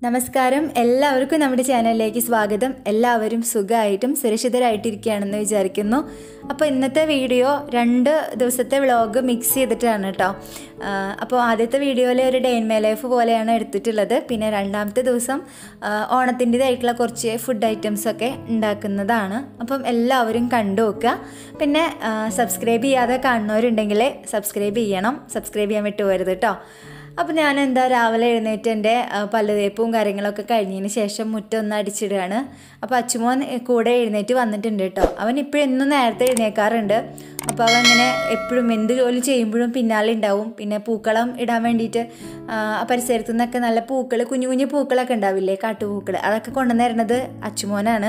നമസ്കാരം എല്ലാവർക്കും നമ്മുടെ ചാനലിലേക്ക് സ്വാഗതം എല്ലാവരും സുഖമായിട്ടും സുരക്ഷിതരായിട്ടിരിക്കുകയാണെന്ന് വിചാരിക്കുന്നു അപ്പോൾ ഇന്നത്തെ വീഡിയോ രണ്ട് ദിവസത്തെ വ്ളോഗ് മിക്സ് ചെയ്തിട്ടാണ് കേട്ടോ അപ്പോൾ ആദ്യത്തെ വീഡിയോയിൽ ഒരു ഡേ ഇൻ മൈ ലൈഫ് പോലെയാണ് എടുത്തിട്ടുള്ളത് പിന്നെ രണ്ടാമത്തെ ദിവസം ഓണത്തിൻ്റെതായിട്ടുള്ള കുറച്ച് ഫുഡ് ഐറ്റംസ് ഒക്കെ ഉണ്ടാക്കുന്നതാണ് അപ്പം എല്ലാവരും കണ്ടു നോക്കുക പിന്നെ സബ്സ്ക്രൈബ് ചെയ്യാതെ കാണുന്നവരുണ്ടെങ്കിൽ സബ്സ്ക്രൈബ് ചെയ്യണം സബ്സ്ക്രൈബ് ചെയ്യാൻ വിട്ടുപോകരുത് കേട്ടോ അപ്പോൾ ഞാൻ എന്താ രാവിലെ എഴുന്നേറ്റ് എൻ്റെ പല്ലുതേപ്പും കാര്യങ്ങളൊക്കെ കഴിഞ്ഞതിന് ശേഷം മുറ്റം ഒന്ന് അടിച്ചിടുകയാണ് അപ്പോൾ അച്ചുമോൻ കൂടെ എഴുന്നേറ്റ് വന്നിട്ടുണ്ട് കേട്ടോ അവൻ ഇപ്പോഴും എന്നും നേരത്തെ എഴുന്നേക്കാറുണ്ട് അപ്പോൾ അവൻ അങ്ങനെ എപ്പോഴും എന്ത് ജോലി ചെയ്യുമ്പോഴും പിന്നാലെ ഉണ്ടാവും പിന്നെ പൂക്കളം ഇടാൻ വേണ്ടിയിട്ട് ആ പരിസരത്തു നിന്നൊക്കെ നല്ല പൂക്കൾ കുഞ്ഞു കുഞ്ഞു പൂക്കളൊക്കെ ഉണ്ടാവില്ലേ കാട്ടുപൂക്കൾ അതൊക്കെ കൊണ്ടുവന്ന് തരുന്നത് അച്ചുമോനാണ്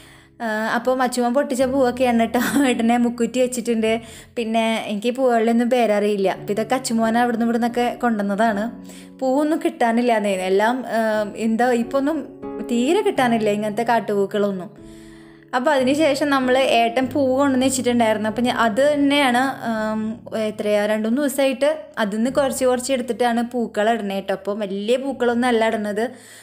അപ്പോൾ അച്ചുമോൻ പൊട്ടിച്ച പൂവൊക്കെയാണ് കേട്ടോ ഏട്ടനെ മുക്കുറ്റി വെച്ചിട്ടുണ്ട് പിന്നെ എനിക്ക് പൂവുകളിലൊന്നും പേരറിയില്ല അപ്പോൾ ഇതൊക്കെ അച്ചുമോൻ അവിടെ നിന്ന് ഇവിടെ നിന്നൊക്കെ കൊണ്ടുവന്നതാണ് പൂവൊന്നും കിട്ടാനില്ല എന്നേ എല്ലാം എന്താ ഇപ്പോൾ ഒന്നും തീരെ കിട്ടാനില്ല ഇങ്ങനത്തെ കാട്ടുപൂക്കളൊന്നും അപ്പോൾ അതിനുശേഷം നമ്മൾ ഏട്ടൻ പൂവ് കൊണ്ടുവന്ന് വെച്ചിട്ടുണ്ടായിരുന്നു അപ്പം ഞാൻ അത് തന്നെയാണ് എത്രയാ രണ്ട് മൂന്ന് ദിവസമായിട്ട് അതിൽ നിന്ന് കുറച്ച് കുറച്ച് എടുത്തിട്ടാണ് പൂക്കൾ ഇടണേ കേട്ടോ അപ്പോൾ വലിയ പൂക്കളൊന്നും അല്ല ഇടുന്നത്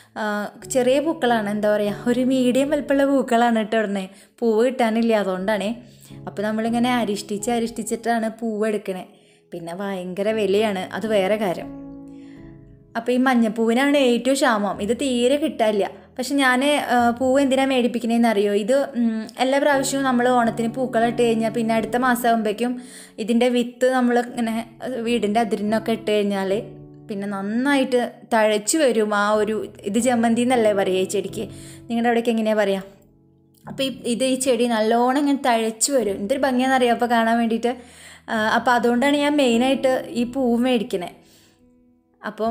ചെറിയ പൂക്കളാണ് എന്താ പറയുക ഒരു മീഡിയം വലിപ്പമുള്ള പൂക്കളാണ് കേട്ടോ ഇടണേ പൂവ് കിട്ടാനില്ല അതുകൊണ്ടാണേ അപ്പോൾ നമ്മളിങ്ങനെ അരിഷ്ടിച്ച് അരിഷ്ടിച്ചിട്ടാണ് പൂവ് എടുക്കണേ പിന്നെ ഭയങ്കര വിലയാണ് അത് വേറെ കാര്യം അപ്പോൾ ഈ മഞ്ഞപ്പൂവിനാണ് ഏറ്റവും ക്ഷാമം ഇത് തീരെ കിട്ടാനില്ല പക്ഷെ ഞാൻ പൂവ് എന്തിനാണ് മേടിപ്പിക്കണേന്ന് അറിയോ ഇത് എല്ലാ പ്രാവശ്യവും നമ്മൾ ഓണത്തിന് പൂക്കളിട്ട് കഴിഞ്ഞാൽ പിന്നെ അടുത്ത മാസം ആകുമ്പോഴേക്കും ഇതിൻ്റെ വിത്ത് നമ്മൾ ഇങ്ങനെ വീടിൻ്റെ അതിരിനൊക്കെ ഇട്ട് കഴിഞ്ഞാൽ പിന്നെ നന്നായിട്ട് തഴച്ചു വരും ആ ഒരു ഇത് ജമന്തി എന്നല്ലേ പറയുക ഈ ചെടിക്ക് നിങ്ങളുടെ അവിടേക്ക് എങ്ങനെയാണ് പറയുക അപ്പോൾ ഈ ഇത് ഈ ചെടി നല്ലോണം ഇങ്ങനെ തഴച്ചു വരും എന്തൊരു ഭംഗിയാണെന്നറിയാം അപ്പോൾ കാണാൻ വേണ്ടിയിട്ട് അപ്പോൾ അതുകൊണ്ടാണ് ഞാൻ മെയിനായിട്ട് ഈ പൂവ് മേടിക്കണേ അപ്പം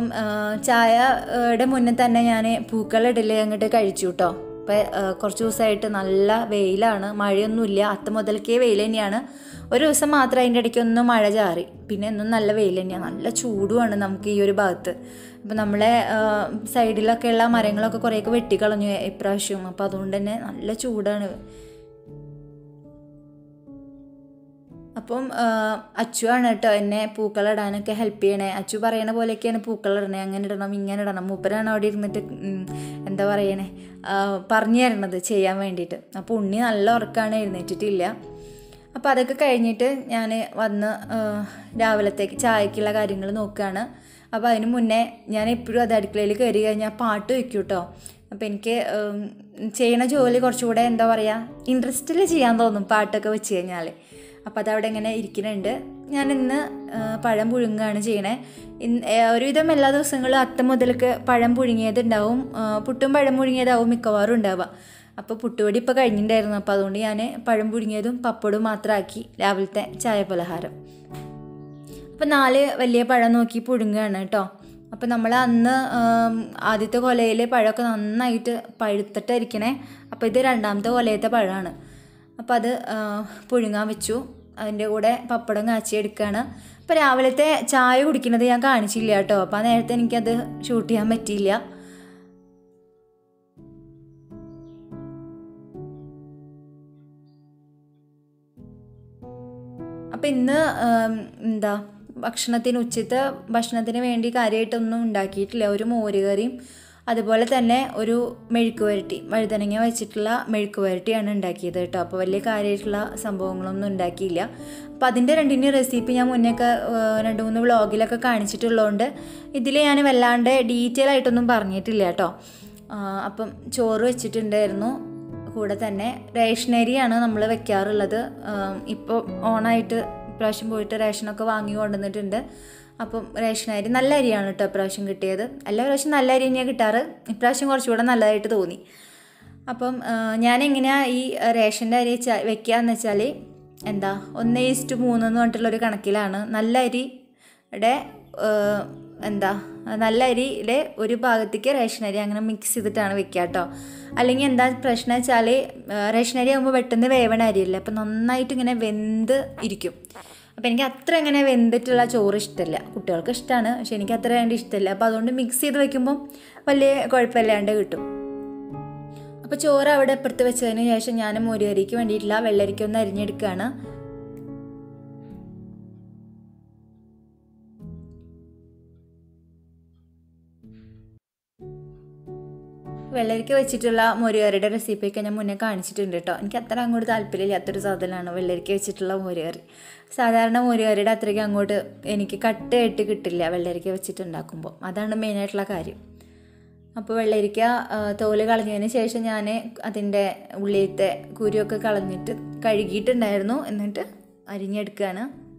ചായയുടെ മുന്നേ തന്നെ ഞാൻ പൂക്കളിടൽ അങ്ങോട്ട് കഴിച്ചു കേട്ടോ ഇപ്പം കുറച്ച് ദിവസമായിട്ട് നല്ല വെയിലാണ് മഴയൊന്നുമില്ല അത്ത മുതൽക്കേ വെയിൽ തന്നെയാണ് ഒരു ദിവസം മാത്രം അതിൻ്റെ ഇടയ്ക്ക് ഒന്ന് മഴ ചാറി പിന്നെ എന്നും നല്ല വെയിൽ തന്നെയാണ് നല്ല ചൂടുമാണ് നമുക്ക് ഈ ഒരു ഭാഗത്ത് അപ്പം നമ്മളെ സൈഡിലൊക്കെയുള്ള മരങ്ങളൊക്കെ കുറേയൊക്കെ വെട്ടിക്കളഞ്ഞു ഇപ്രാവശ്യം അപ്പോൾ അതുകൊണ്ട് തന്നെ നല്ല ചൂടാണ് അപ്പം അച്ചു ആണ് കേട്ടോ എന്നെ പൂക്കളിടാനൊക്കെ ഹെൽപ്പ് ചെയ്യണേ അച്ചു പറയണ പോലെയൊക്കെയാണ് പൂക്കളിടണേ അങ്ങനെ ഇടണം ഇങ്ങനെ ഇടണം മൂപ്പരാണ് അവിടെ ഇരുന്നിട്ട് എന്താ പറയണേ പറഞ്ഞു തരണത് ചെയ്യാൻ വേണ്ടിയിട്ട് അപ്പോൾ ഉണ്ണി നല്ല ഉറക്കമാണ് എഴുന്നേറ്റിട്ടില്ല അപ്പോൾ അതൊക്കെ കഴിഞ്ഞിട്ട് ഞാൻ വന്ന് രാവിലത്തേക്ക് ചായക്കുള്ള കാര്യങ്ങൾ നോക്കുകയാണ് അപ്പോൾ അതിന് മുന്നേ ഞാൻ എപ്പോഴും അത് അടുക്കളയിൽ കയറി കഴിഞ്ഞാൽ പാട്ട് വയ്ക്കും കേട്ടോ അപ്പോൾ എനിക്ക് ചെയ്യണ ജോലി കുറച്ചുകൂടെ എന്താ പറയുക ഇൻട്രസ്റ്റിൽ ചെയ്യാൻ തോന്നും പാട്ടൊക്കെ വെച്ച് കഴിഞ്ഞാൽ അപ്പോൾ അതവിടെ ഇങ്ങനെ ഇരിക്കുന്നുണ്ട് ഞാൻ ഇന്ന് പഴം പുഴുങ്ങുകയാണ് ചെയ്യണേ ഒരുവിധം എല്ലാ ദിവസങ്ങളും അത്തം മുതലൊക്കെ പഴം പുഴുങ്ങിയത് ഉണ്ടാവും പുട്ടും പഴം പുഴുങ്ങിയതാവും മിക്കവാറും ഉണ്ടാവുക അപ്പോൾ പുട്ടുപൊടി ഇപ്പോൾ കഴിഞ്ഞിട്ടുണ്ടായിരുന്നു അപ്പോൾ അതുകൊണ്ട് ഞാൻ പഴം പുഴുങ്ങിയതും പപ്പടും മാത്രമാക്കി രാവിലത്തെ ചായ പലഹാരം അപ്പോൾ നാല് വലിയ പഴം നോക്കി പുഴുങ്ങുകയാണ് കേട്ടോ അപ്പോൾ നമ്മൾ അന്ന് ആദ്യത്തെ കൊലയിൽ പഴമൊക്കെ നന്നായിട്ട് പഴുത്തിട്ടായിരിക്കണേ അപ്പോൾ ഇത് രണ്ടാമത്തെ കൊലയത്തെ പഴമാണ് അപ്പോൾ അത് പുഴുങ്ങാൻ വെച്ചു അതിൻ്റെ കൂടെ പപ്പടം കാച്ചി എടുക്കുകയാണ് അപ്പോൾ രാവിലത്തെ ചായ കുടിക്കുന്നത് ഞാൻ കാണിച്ചില്ല കേട്ടോ അപ്പോൾ ആ നേരത്തെ എനിക്കത് ഷൂട്ട് ചെയ്യാൻ പറ്റിയില്ല അപ്പം ഇന്ന് എന്താ ഭക്ഷണത്തിന് ഉച്ചത്തെ ഭക്ഷണത്തിന് വേണ്ടി കാര്യമായിട്ടൊന്നും ഉണ്ടാക്കിയിട്ടില്ല ഒരു മോരുകറിയും അതുപോലെ തന്നെ ഒരു മെഴുക്ക് വരട്ടി വഴുതനങ്ങ വെച്ചിട്ടുള്ള മെഴുക്ക് വരട്ടിയാണ് ഉണ്ടാക്കിയത് കേട്ടോ അപ്പോൾ വലിയ കാര്യമായിട്ടുള്ള സംഭവങ്ങളൊന്നും ഉണ്ടാക്കിയില്ല അപ്പോൾ അതിൻ്റെ രണ്ടിൻ്റെ റെസിപ്പി ഞാൻ മുന്നേക്കെ രണ്ട് മൂന്ന് വ്ളോഗിലൊക്കെ കാണിച്ചിട്ടുള്ളതുകൊണ്ട് ഇതിൽ ഞാൻ വല്ലാണ്ട് ഡീറ്റെയിൽ ആയിട്ടൊന്നും പറഞ്ഞിട്ടില്ല കേട്ടോ അപ്പം ചോറ് വെച്ചിട്ടുണ്ടായിരുന്നു കൂടെ തന്നെ റേഷനരിയാണ് നമ്മൾ വെക്കാറുള്ളത് ഇപ്പോൾ ഓണായിട്ട് ഇപ്രാവശ്യം പോയിട്ട് റേഷനൊക്കെ വാങ്ങി കൊണ്ടുവന്നിട്ടുണ്ട് അപ്പം റേഷൻ അരി നല്ല അരിയാണ് കേട്ടോ ഇപ്രാവശ്യം കിട്ടിയത് എല്ലാ പ്രാവശ്യം നല്ല അരി തന്നെയാണ് കിട്ടാറ് ഇപ്രാവശ്യം കുറച്ചുകൂടെ നല്ലതായിട്ട് തോന്നി അപ്പം ഞാൻ എങ്ങനെയാണ് ഈ റേഷൻ്റെ അരി വെക്കുകയെന്ന് വെച്ചാൽ എന്താ ഒന്ന് ഈസ്റ്റ് മൂന്ന് എന്ന് പറഞ്ഞിട്ടുള്ളൊരു കണക്കിലാണ് നല്ല അരിയുടെ എന്താ നല്ല അരിയുടെ ഒരു ഭാഗത്തേക്ക് റേഷൻ അരി അങ്ങനെ മിക്സ് ചെയ്തിട്ടാണ് വെക്കുക കേട്ടോ അല്ലെങ്കിൽ എന്താ പ്രശ്നം വെച്ചാൽ റേഷൻ അരി ആകുമ്പോൾ പെട്ടെന്ന് വേവണ അരിയല്ലേ അപ്പം നന്നായിട്ട് ഇങ്ങനെ വെന്ത് ഇരിക്കും അപ്പോൾ എനിക്ക് അത്ര അങ്ങനെ വെന്തിട്ടുള്ള ചോറ് ഇഷ്ടമല്ല കുട്ടികൾക്ക് ഇഷ്ടമാണ് പക്ഷെ എനിക്ക് അത്ര വേണ്ടി ഇഷ്ടമല്ല അപ്പോൾ അതുകൊണ്ട് മിക്സ് ചെയ്ത് വെക്കുമ്പം വലിയ കുഴപ്പമില്ലാണ്ട് കിട്ടും അപ്പോൾ ചോറ് അവിടെ അപ്പുറത്ത് വെച്ചതിന് ശേഷം ഞാൻ മോരുകറിക്ക് വേണ്ടിയിട്ടുള്ള വെള്ളരിക്ക ഒന്ന് അരിഞ്ഞെടുക്കുകയാണ് വെള്ളരിക്ക വെച്ചിട്ടുള്ള മോരുകറിയുടെ റെസിപ്പിയൊക്കെ ഞാൻ മുന്നേ കാണിച്ചിട്ടുണ്ട് കേട്ടോ എനിക്ക് അത്ര അങ്ങോട്ട് താല്പര്യമില്ലാത്തൊരു സാധനമാണ് വെള്ളരിക്ക വെച്ചിട്ടുള്ള മോരുകറി സാധാരണ മോരുകറിയുടെ അത്രയ്ക്ക് അങ്ങോട്ട് എനിക്ക് കട്ടയായിട്ട് കിട്ടില്ല വെള്ളരിക്ക വെച്ചിട്ടുണ്ടാക്കുമ്പോൾ അതാണ് മെയിനായിട്ടുള്ള കാര്യം അപ്പോൾ വെള്ളരിക്ക ആ, തോല് കളഞ്ഞതിന് ശേഷം ഞാൻ അതിൻ്റെ ഉള്ളിലത്തെ കുരുവൊക്കെ കളഞ്ഞിട്ട് കഴുകിയിട്ടുണ്ടായിരുന്നു എന്നിട്ട് അരിഞ്ഞെടുക്കുകയാണ്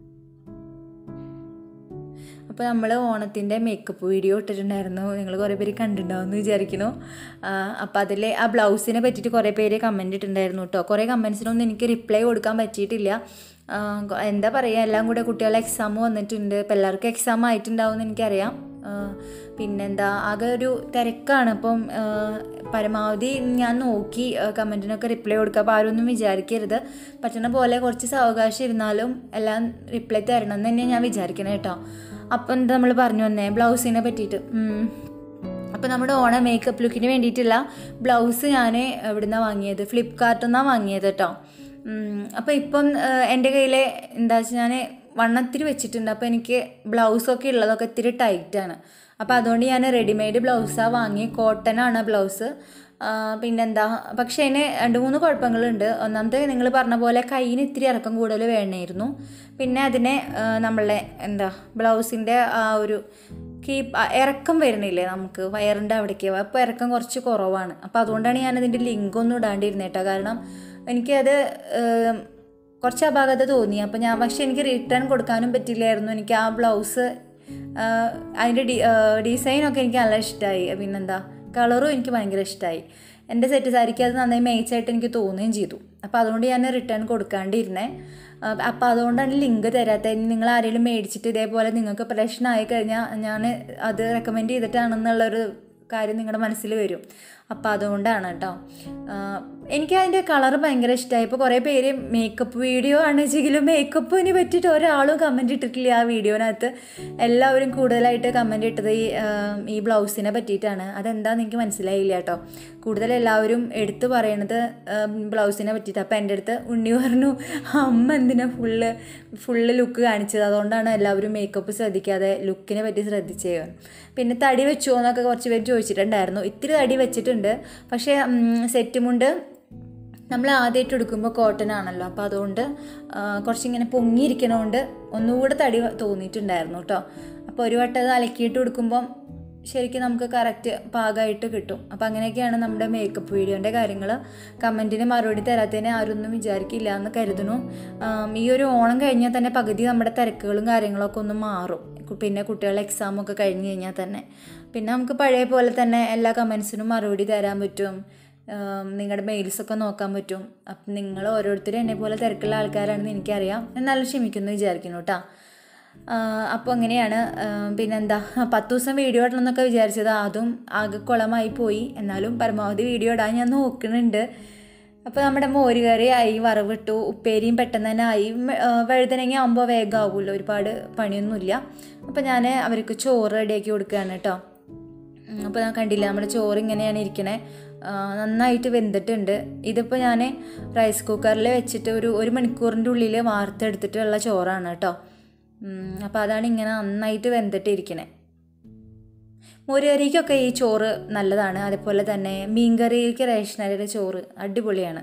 അപ്പോൾ നമ്മൾ ഓണത്തിൻ്റെ മേക്കപ്പ് വീഡിയോ ഇട്ടിട്ടുണ്ടായിരുന്നു നിങ്ങൾ കുറേ പേര് കണ്ടിട്ടുണ്ടാവും എന്ന് വിചാരിക്കുന്നു അപ്പോൾ അതിൽ ആ ബ്ലൗസിനെ പറ്റിയിട്ട് കുറേ പേര് കമൻറ്റ് ഇട്ടിട്ടുണ്ടായിരുന്നു കേട്ടോ കുറേ കമൻസിനൊന്നും എനിക്ക് റിപ്ലൈ കൊടുക്കാൻ പറ്റിയിട്ടില്ല ആ, കൊ- എന്താ പറയുക എല്ലാം കൂടെ കുട്ടികളെ എക്സാം വന്നിട്ടുണ്ട് ഇപ്പോൾ എല്ലാവർക്കും എക്സാം ആയിട്ടുണ്ടാവും എന്ന് എനിക്കറിയാം ആ, പിന്നെന്താ ആകെ ഒരു തിരക്കാണ് അപ്പം ആ, പരമാവധി ഞാൻ നോക്കി കമൻറ്റിനൊക്കെ റിപ്ലൈ കൊടുക്കുക അപ്പോൾ ആരൊന്നും വിചാരിക്കരുത് പറ്റുന്ന പോലെ കുറച്ച് സാവകാശം ഇരുന്നാലും എല്ലാം റിപ്ലൈ തരണം എന്ന് തന്നെയാണ് ഞാൻ വിചാരിക്കണേ കേട്ടോ അപ്പം എന്താ നമ്മൾ പറഞ്ഞു വന്നേ ബ്ലൗസിനെ പറ്റിയിട്ട് ഉം. അപ്പോൾ നമ്മുടെ ഓണം മേക്കപ്പ് ലുക്കിന് വേണ്ടിയിട്ടുള്ള ബ്ലൗസ് ഞാൻ എവിടുന്നാണ് വാങ്ങിയത് ഫ്ലിപ്കാർട്ടിൽ നിന്നാണ് വാങ്ങിയത് കേട്ടോ അപ്പോൾ ഇപ്പം ആ, എൻ്റെ കയ്യിൽ എന്താ വെച്ചാൽ ഞാൻ വണ്ണത്തിരി വെച്ചിട്ടുണ്ട് അപ്പോൾ എനിക്ക് ബ്ലൗസൊക്കെ ഉള്ളതൊക്കെ ഇത്തിരി ടൈറ്റാണ് അപ്പോൾ അതുകൊണ്ട് ഞാൻ റെഡിമെയ്ഡ് ബ്ലൗസാണ് വാങ്ങി കോട്ടൺ ആണ് ബ്ലൗസ് പിന്നെന്താ പക്ഷേ അതിന് രണ്ട് മൂന്ന് കുഴപ്പങ്ങളുണ്ട് ഒന്നാമത്തെ നിങ്ങൾ പറഞ്ഞ പോലെ കയ്യിന് ഇത്തിരി ഇറക്കം കൂടുതൽ വേണമായിരുന്നു പിന്നെ അതിനെ ആ, നമ്മളെ എന്താ ബ്ലൗസിൻ്റെ ആ ഒരു കീപ്പ് ഇറക്കം വരുന്നില്ലേ നമുക്ക് വയറിൻ്റെ അവിടേക്ക് അപ്പോൾ ഇറക്കം കുറച്ച് കുറവാണ് അപ്പോൾ അതുകൊണ്ടാണ് ഞാൻ അതിൻ്റെ ലിങ്ക് ഒന്നും ഇടാണ്ടിരുന്നത് കേട്ടോ കാരണം എനിക്കത് ഏം, കുറച്ച് അപാകത തോന്നി അപ്പോൾ ഞാൻ പക്ഷേ എനിക്ക് റിട്ടേൺ കൊടുക്കാനും പറ്റില്ലായിരുന്നു എനിക്ക് ആ ബ്ലൗസ് അതിൻ്റെ ഡി ഡിസൈനൊക്കെ എനിക്ക് നല്ല ഇഷ്ടമായി പിന്നെന്താ കളറും എനിക്ക് ഭയങ്കര ഇഷ്ടമായി എൻ്റെ സെറ്റ് സാരിക്ക് അത് നന്നായി മേച്ചായിട്ട് എനിക്ക് തോന്നുകയും ചെയ്തു അപ്പോൾ അതുകൊണ്ട് ഞാൻ റിട്ടേൺ കൊടുക്കാണ്ടിരുന്നേ അപ്പോൾ അതുകൊണ്ടാണ് ലിങ്ക് തരാത്തത് ഇനി നിങ്ങൾ ആരെങ്കിലും മേടിച്ചിട്ട് ഇതേപോലെ നിങ്ങൾക്ക് പ്രശ്നമായി കഴിഞ്ഞാൽ ഞാൻ അത് റെക്കമെൻഡ് ചെയ്തിട്ടാണെന്നുള്ളൊരു കാര്യം നിങ്ങളുടെ മനസ്സിൽ വരും അപ്പോൾ അതുകൊണ്ടാണ് കേട്ടോ ആഹ് എനിക്ക് അതിൻ്റെ കളർ ഭയങ്കര ഇഷ്ടമായി ഇപ്പോൾ കുറേ പേര് മേക്കപ്പ് വീഡിയോ ആണ് വെച്ചെങ്കിലും മേക്കപ്പിന് പറ്റിയിട്ട് ഒരാളും കമൻറ്റ് ഇട്ടിട്ടില്ല ആ വീഡിയോനകത്ത് എല്ലാവരും കൂടുതലായിട്ട് കമൻറ്റ് ഇട്ടത് ഈ ആഹ് ഈ ബ്ലൗസിനെ പറ്റിയിട്ടാണ് അതെന്താണെന്ന് എനിക്ക് മനസ്സിലായില്ല കേട്ടോ കൂടുതൽ എല്ലാവരും എടുത്തു പറയണത് ബ്ലൗസിനെ പറ്റിയിട്ട് അപ്പോൾ എൻ്റെ അടുത്ത് ഉണ്ണി പറഞ്ഞു അമ്മ എന്തിനാ ഫുള്ള് ഫുള്ള് ലുക്ക് കാണിച്ചത് അതുകൊണ്ടാണ് എല്ലാവരും മേക്കപ്പ് ശ്രദ്ധിക്കാതെ ലുക്കിനെ പറ്റി ശ്രദ്ധിച്ചത് പിന്നെ തടി വെച്ചോ എന്നൊക്കെ കുറച്ച് പേര് ചോദിച്ചിട്ടുണ്ടായിരുന്നു ഇത്തിരി തടി വെച്ചിട്ടുണ്ട് പക്ഷേ സെറ്റ് മുണ്ട് നമ്മൾ ആദ്യമായിട്ട് എടുക്കുമ്പോൾ കോട്ടൺ ആണല്ലോ അപ്പോൾ അതുകൊണ്ട് ആ, കുറച്ചിങ്ങനെ പൊങ്ങിയിരിക്കണോണ്ട് ഒന്നുകൂടെ തടി തോന്നിയിട്ടുണ്ടായിരുന്നു കേട്ടോ അപ്പോൾ ഒരു വട്ടം അത് അലക്കിയിട്ട് കൊടുക്കുമ്പം ശരിക്കും നമുക്ക് കറക്റ്റ് പാകമായിട്ട് കിട്ടും അപ്പോൾ അങ്ങനെയൊക്കെയാണ് നമ്മുടെ മേക്കപ്പ് വീഡിയോൻ്റെ കാര്യങ്ങൾ കമൻറ്റിന് മറുപടി തരാത്തതിന് ആരൊന്നും വിചാരിക്കില്ല എന്ന് കരുതുന്നു ആം, ഈ ഒരു ഓണം കഴിഞ്ഞാൽ തന്നെ പകുതി നമ്മുടെ തിരക്കുകളും കാര്യങ്ങളൊക്കെ ഒന്ന് മാറും കു- പിന്നെ കുട്ടികളുടെ എക്സാമൊക്കെ കഴിഞ്ഞ് കഴിഞ്ഞാൽ തന്നെ പിന്നെ നമുക്ക് പഴയ പോലെ തന്നെ എല്ലാ കമൻസിനും മറുപടി തരാൻ പറ്റും നിങ്ങളുടെ മെയിൽസൊക്കെ നോക്കാൻ പറ്റും അപ്പം നിങ്ങൾ ഓരോരുത്തരും എന്നെ പോലെ തിരക്കുള്ള ആൾക്കാരാണെന്ന് എനിക്കറിയാം എന്നാലും ക്ഷമിക്കുന്നു വിചാരിക്കുന്നു കേട്ടോ അപ്പോൾ അങ്ങനെയാണ് ആ, പിന്നെന്താ പത്ത് ദിവസം വീഡിയോ ഇടണം എന്നൊക്കെ വിചാരിച്ചത് അതും ആകെ കുളമായി പോയി എന്നാലും പരമാവധി വീഡിയോ ഇടാൻ ഞാൻ നോക്കുന്നുണ്ട് അപ്പോൾ നമ്മുടെ മോര് കറി ആയി വറവിട്ടു ഉപ്പേരിയും പെട്ടെന്ന് തന്നെ ആയി മ- ആ, വഴുതനങ്ങ ആകുമ്പോൾ വേഗം ആവുമല്ലോ ഒരുപാട് പണിയൊന്നുമില്ല അപ്പോൾ ഞാൻ അവർക്ക് ചോറ് റെഡിയാക്കി കൊടുക്കുകയാണ് കേട്ടോ അപ്പോൾ ഞാൻ കണ്ടില്ല നമ്മുടെ ചോറ് ഇങ്ങനെയാണ് ഇരിക്കണേ ആ, നന്നായിട്ട് വെന്തിട്ടുണ്ട് ഇതിപ്പോൾ ഞാൻ റൈസ് കുക്കറിൽ വെച്ചിട്ട് ഒരു ഒരു മണിക്കൂറിൻ്റെ ഉള്ളിൽ വാർത്തെടുത്തിട്ടുള്ള ചോറാണ് കേട്ടോ അപ്പോൾ അതാണ് ഇങ്ങനെ നന്നായിട്ട് വെന്തിട്ട് ഇരിക്കണേ മോരുകറിക്കൊക്കെ ഈ ചോറ് നല്ലതാണ് അതേപോലെ തന്നെ മീൻകറിക്ക് റേഷനരിയുടെ ചോറ് അടിപൊളിയാണ്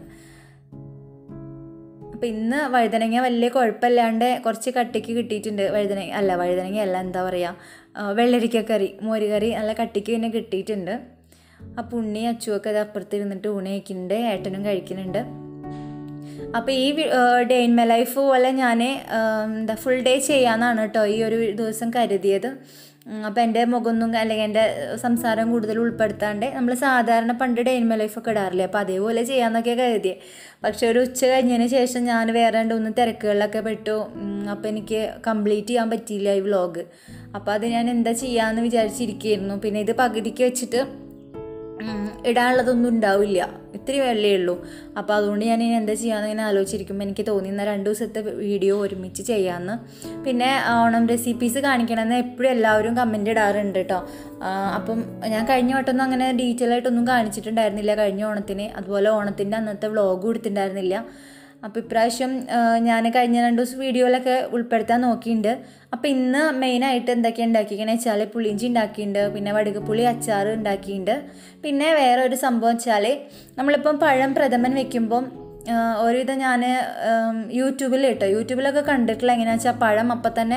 അപ്പം ഇന്ന് വഴുതനങ്ങ വലിയ കുഴപ്പമില്ലാണ്ട് കുറച്ച് കട്ടിക്ക് കിട്ടിയിട്ടുണ്ട് വഴുതനങ്ങ അല്ല വഴുതനങ്ങ അല്ല എന്താ പറയുക വെള്ളരിക്കക്കറി മോരുകറി നല്ല കട്ടിക്ക് പിന്നെ കിട്ടിയിട്ടുണ്ട് അപ്പോൾ ഉണ്ണി അച്ചുവൊക്കെ അത് അപ്പുറത്ത് ഇരുന്നിട്ട് ഊണ് കഴിക്കുന്നുണ്ട് ഏട്ടനും കഴിക്കുന്നുണ്ട് അപ്പോൾ ഈ ഡേ ഇൻ മൈ ലൈഫ് പോലെ ഞാൻ എന്താ ഫുൾ ഡേ ചെയ്യാമെന്നാണ് കേട്ടോ ഈ ഒരു ദിവസം കരുതിയത് അപ്പോൾ എൻ്റെ മുഖമൊന്നും അല്ലെങ്കിൽ എൻ്റെ സംസാരം കൂടുതൽ ഉൾപ്പെടുത്താണ്ട് നമ്മൾ സാധാരണ പണ്ട് ഡേ ഇൻ മൈ ലൈഫൊക്കെ ഇടാറില്ലേ അപ്പോൾ അതേപോലെ ചെയ്യാമെന്നൊക്കെ കരുതിയേ പക്ഷേ ഒരു ഉച്ച കഴിഞ്ഞതിന് ശേഷം ഞാൻ വേറെ രണ്ട് മൂന്ന് തിരക്കുകളിലൊക്കെ പെട്ടു അപ്പോൾ എനിക്ക് കംപ്ലീറ്റ് ചെയ്യാൻ പറ്റിയില്ല ഈ വ്ളോഗ് അപ്പോൾ അത് ഞാൻ എന്താ ചെയ്യാമെന്ന് വിചാരിച്ചിരിക്കുകയായിരുന്നു പിന്നെ ഇത് പകുതിക്ക് വെച്ചിട്ട് ഉം, ഇടാനുള്ളതൊന്നും ഉണ്ടാവില്ല ഇത്തിരി വെള്ളേ ഉള്ളൂ അപ്പോൾ അതുകൊണ്ട് ഞാൻ ഇനി എന്താ ചെയ്യാമെന്ന് ഇങ്ങനെ ആലോചിച്ചിരിക്കുമ്പോൾ എനിക്ക് തോന്നി എന്നാൽ രണ്ട് ദിവസത്തെ വീഡിയോ ഒരുമിച്ച് ചെയ്യാമെന്ന് പിന്നെ ഓണം റെസിപ്പീസ് കാണിക്കണമെന്ന് എപ്പോഴും എല്ലാവരും കമൻ്റ് ഇടാറുണ്ട് കേട്ടോ ആ, അപ്പം ഞാൻ കഴിഞ്ഞ വട്ടമൊന്നും അങ്ങനെ ഡീറ്റെയിൽ ആയിട്ടൊന്നും കാണിച്ചിട്ടുണ്ടായിരുന്നില്ല കഴിഞ്ഞ ഓണത്തിന് അതുപോലെ ഓണത്തിൻ്റെ അന്നത്തെ വ്ളോഗ് കൊടുത്തിട്ടുണ്ടായിരുന്നില്ല അപ്പോൾ ഇപ്രാവശ്യം ഞാൻ കഴിഞ്ഞ രണ്ട് ദിവസം വീഡിയോയിലൊക്കെ ഉൾപ്പെടുത്താൻ നോക്കിയിട്ടുണ്ട് അപ്പോൾ ഇന്ന് മെയിനായിട്ട് എന്തൊക്കെയാണ് ഉണ്ടാക്കിക്കണേ വെച്ചാൽ പുളിയിഞ്ചി ഉണ്ടാക്കിയിട്ടുണ്ട് പിന്നെ വടുകപ്പുളി അച്ചാർ ഉണ്ടാക്കിയിട്ടുണ്ട് പിന്നെ വേറെ ഒരു സംഭവം വെച്ചാൽ നമ്മളിപ്പം പഴം പ്രഥമൻ വെക്കുമ്പം ആഹ് ഒരുവിധം ഞാൻ യൂട്യൂബിൽ കേട്ടോ യൂട്യൂബിലൊക്കെ കണ്ടിട്ടുള്ള എങ്ങനെയാണെന്ന് വെച്ചാൽ പഴം അപ്പം തന്നെ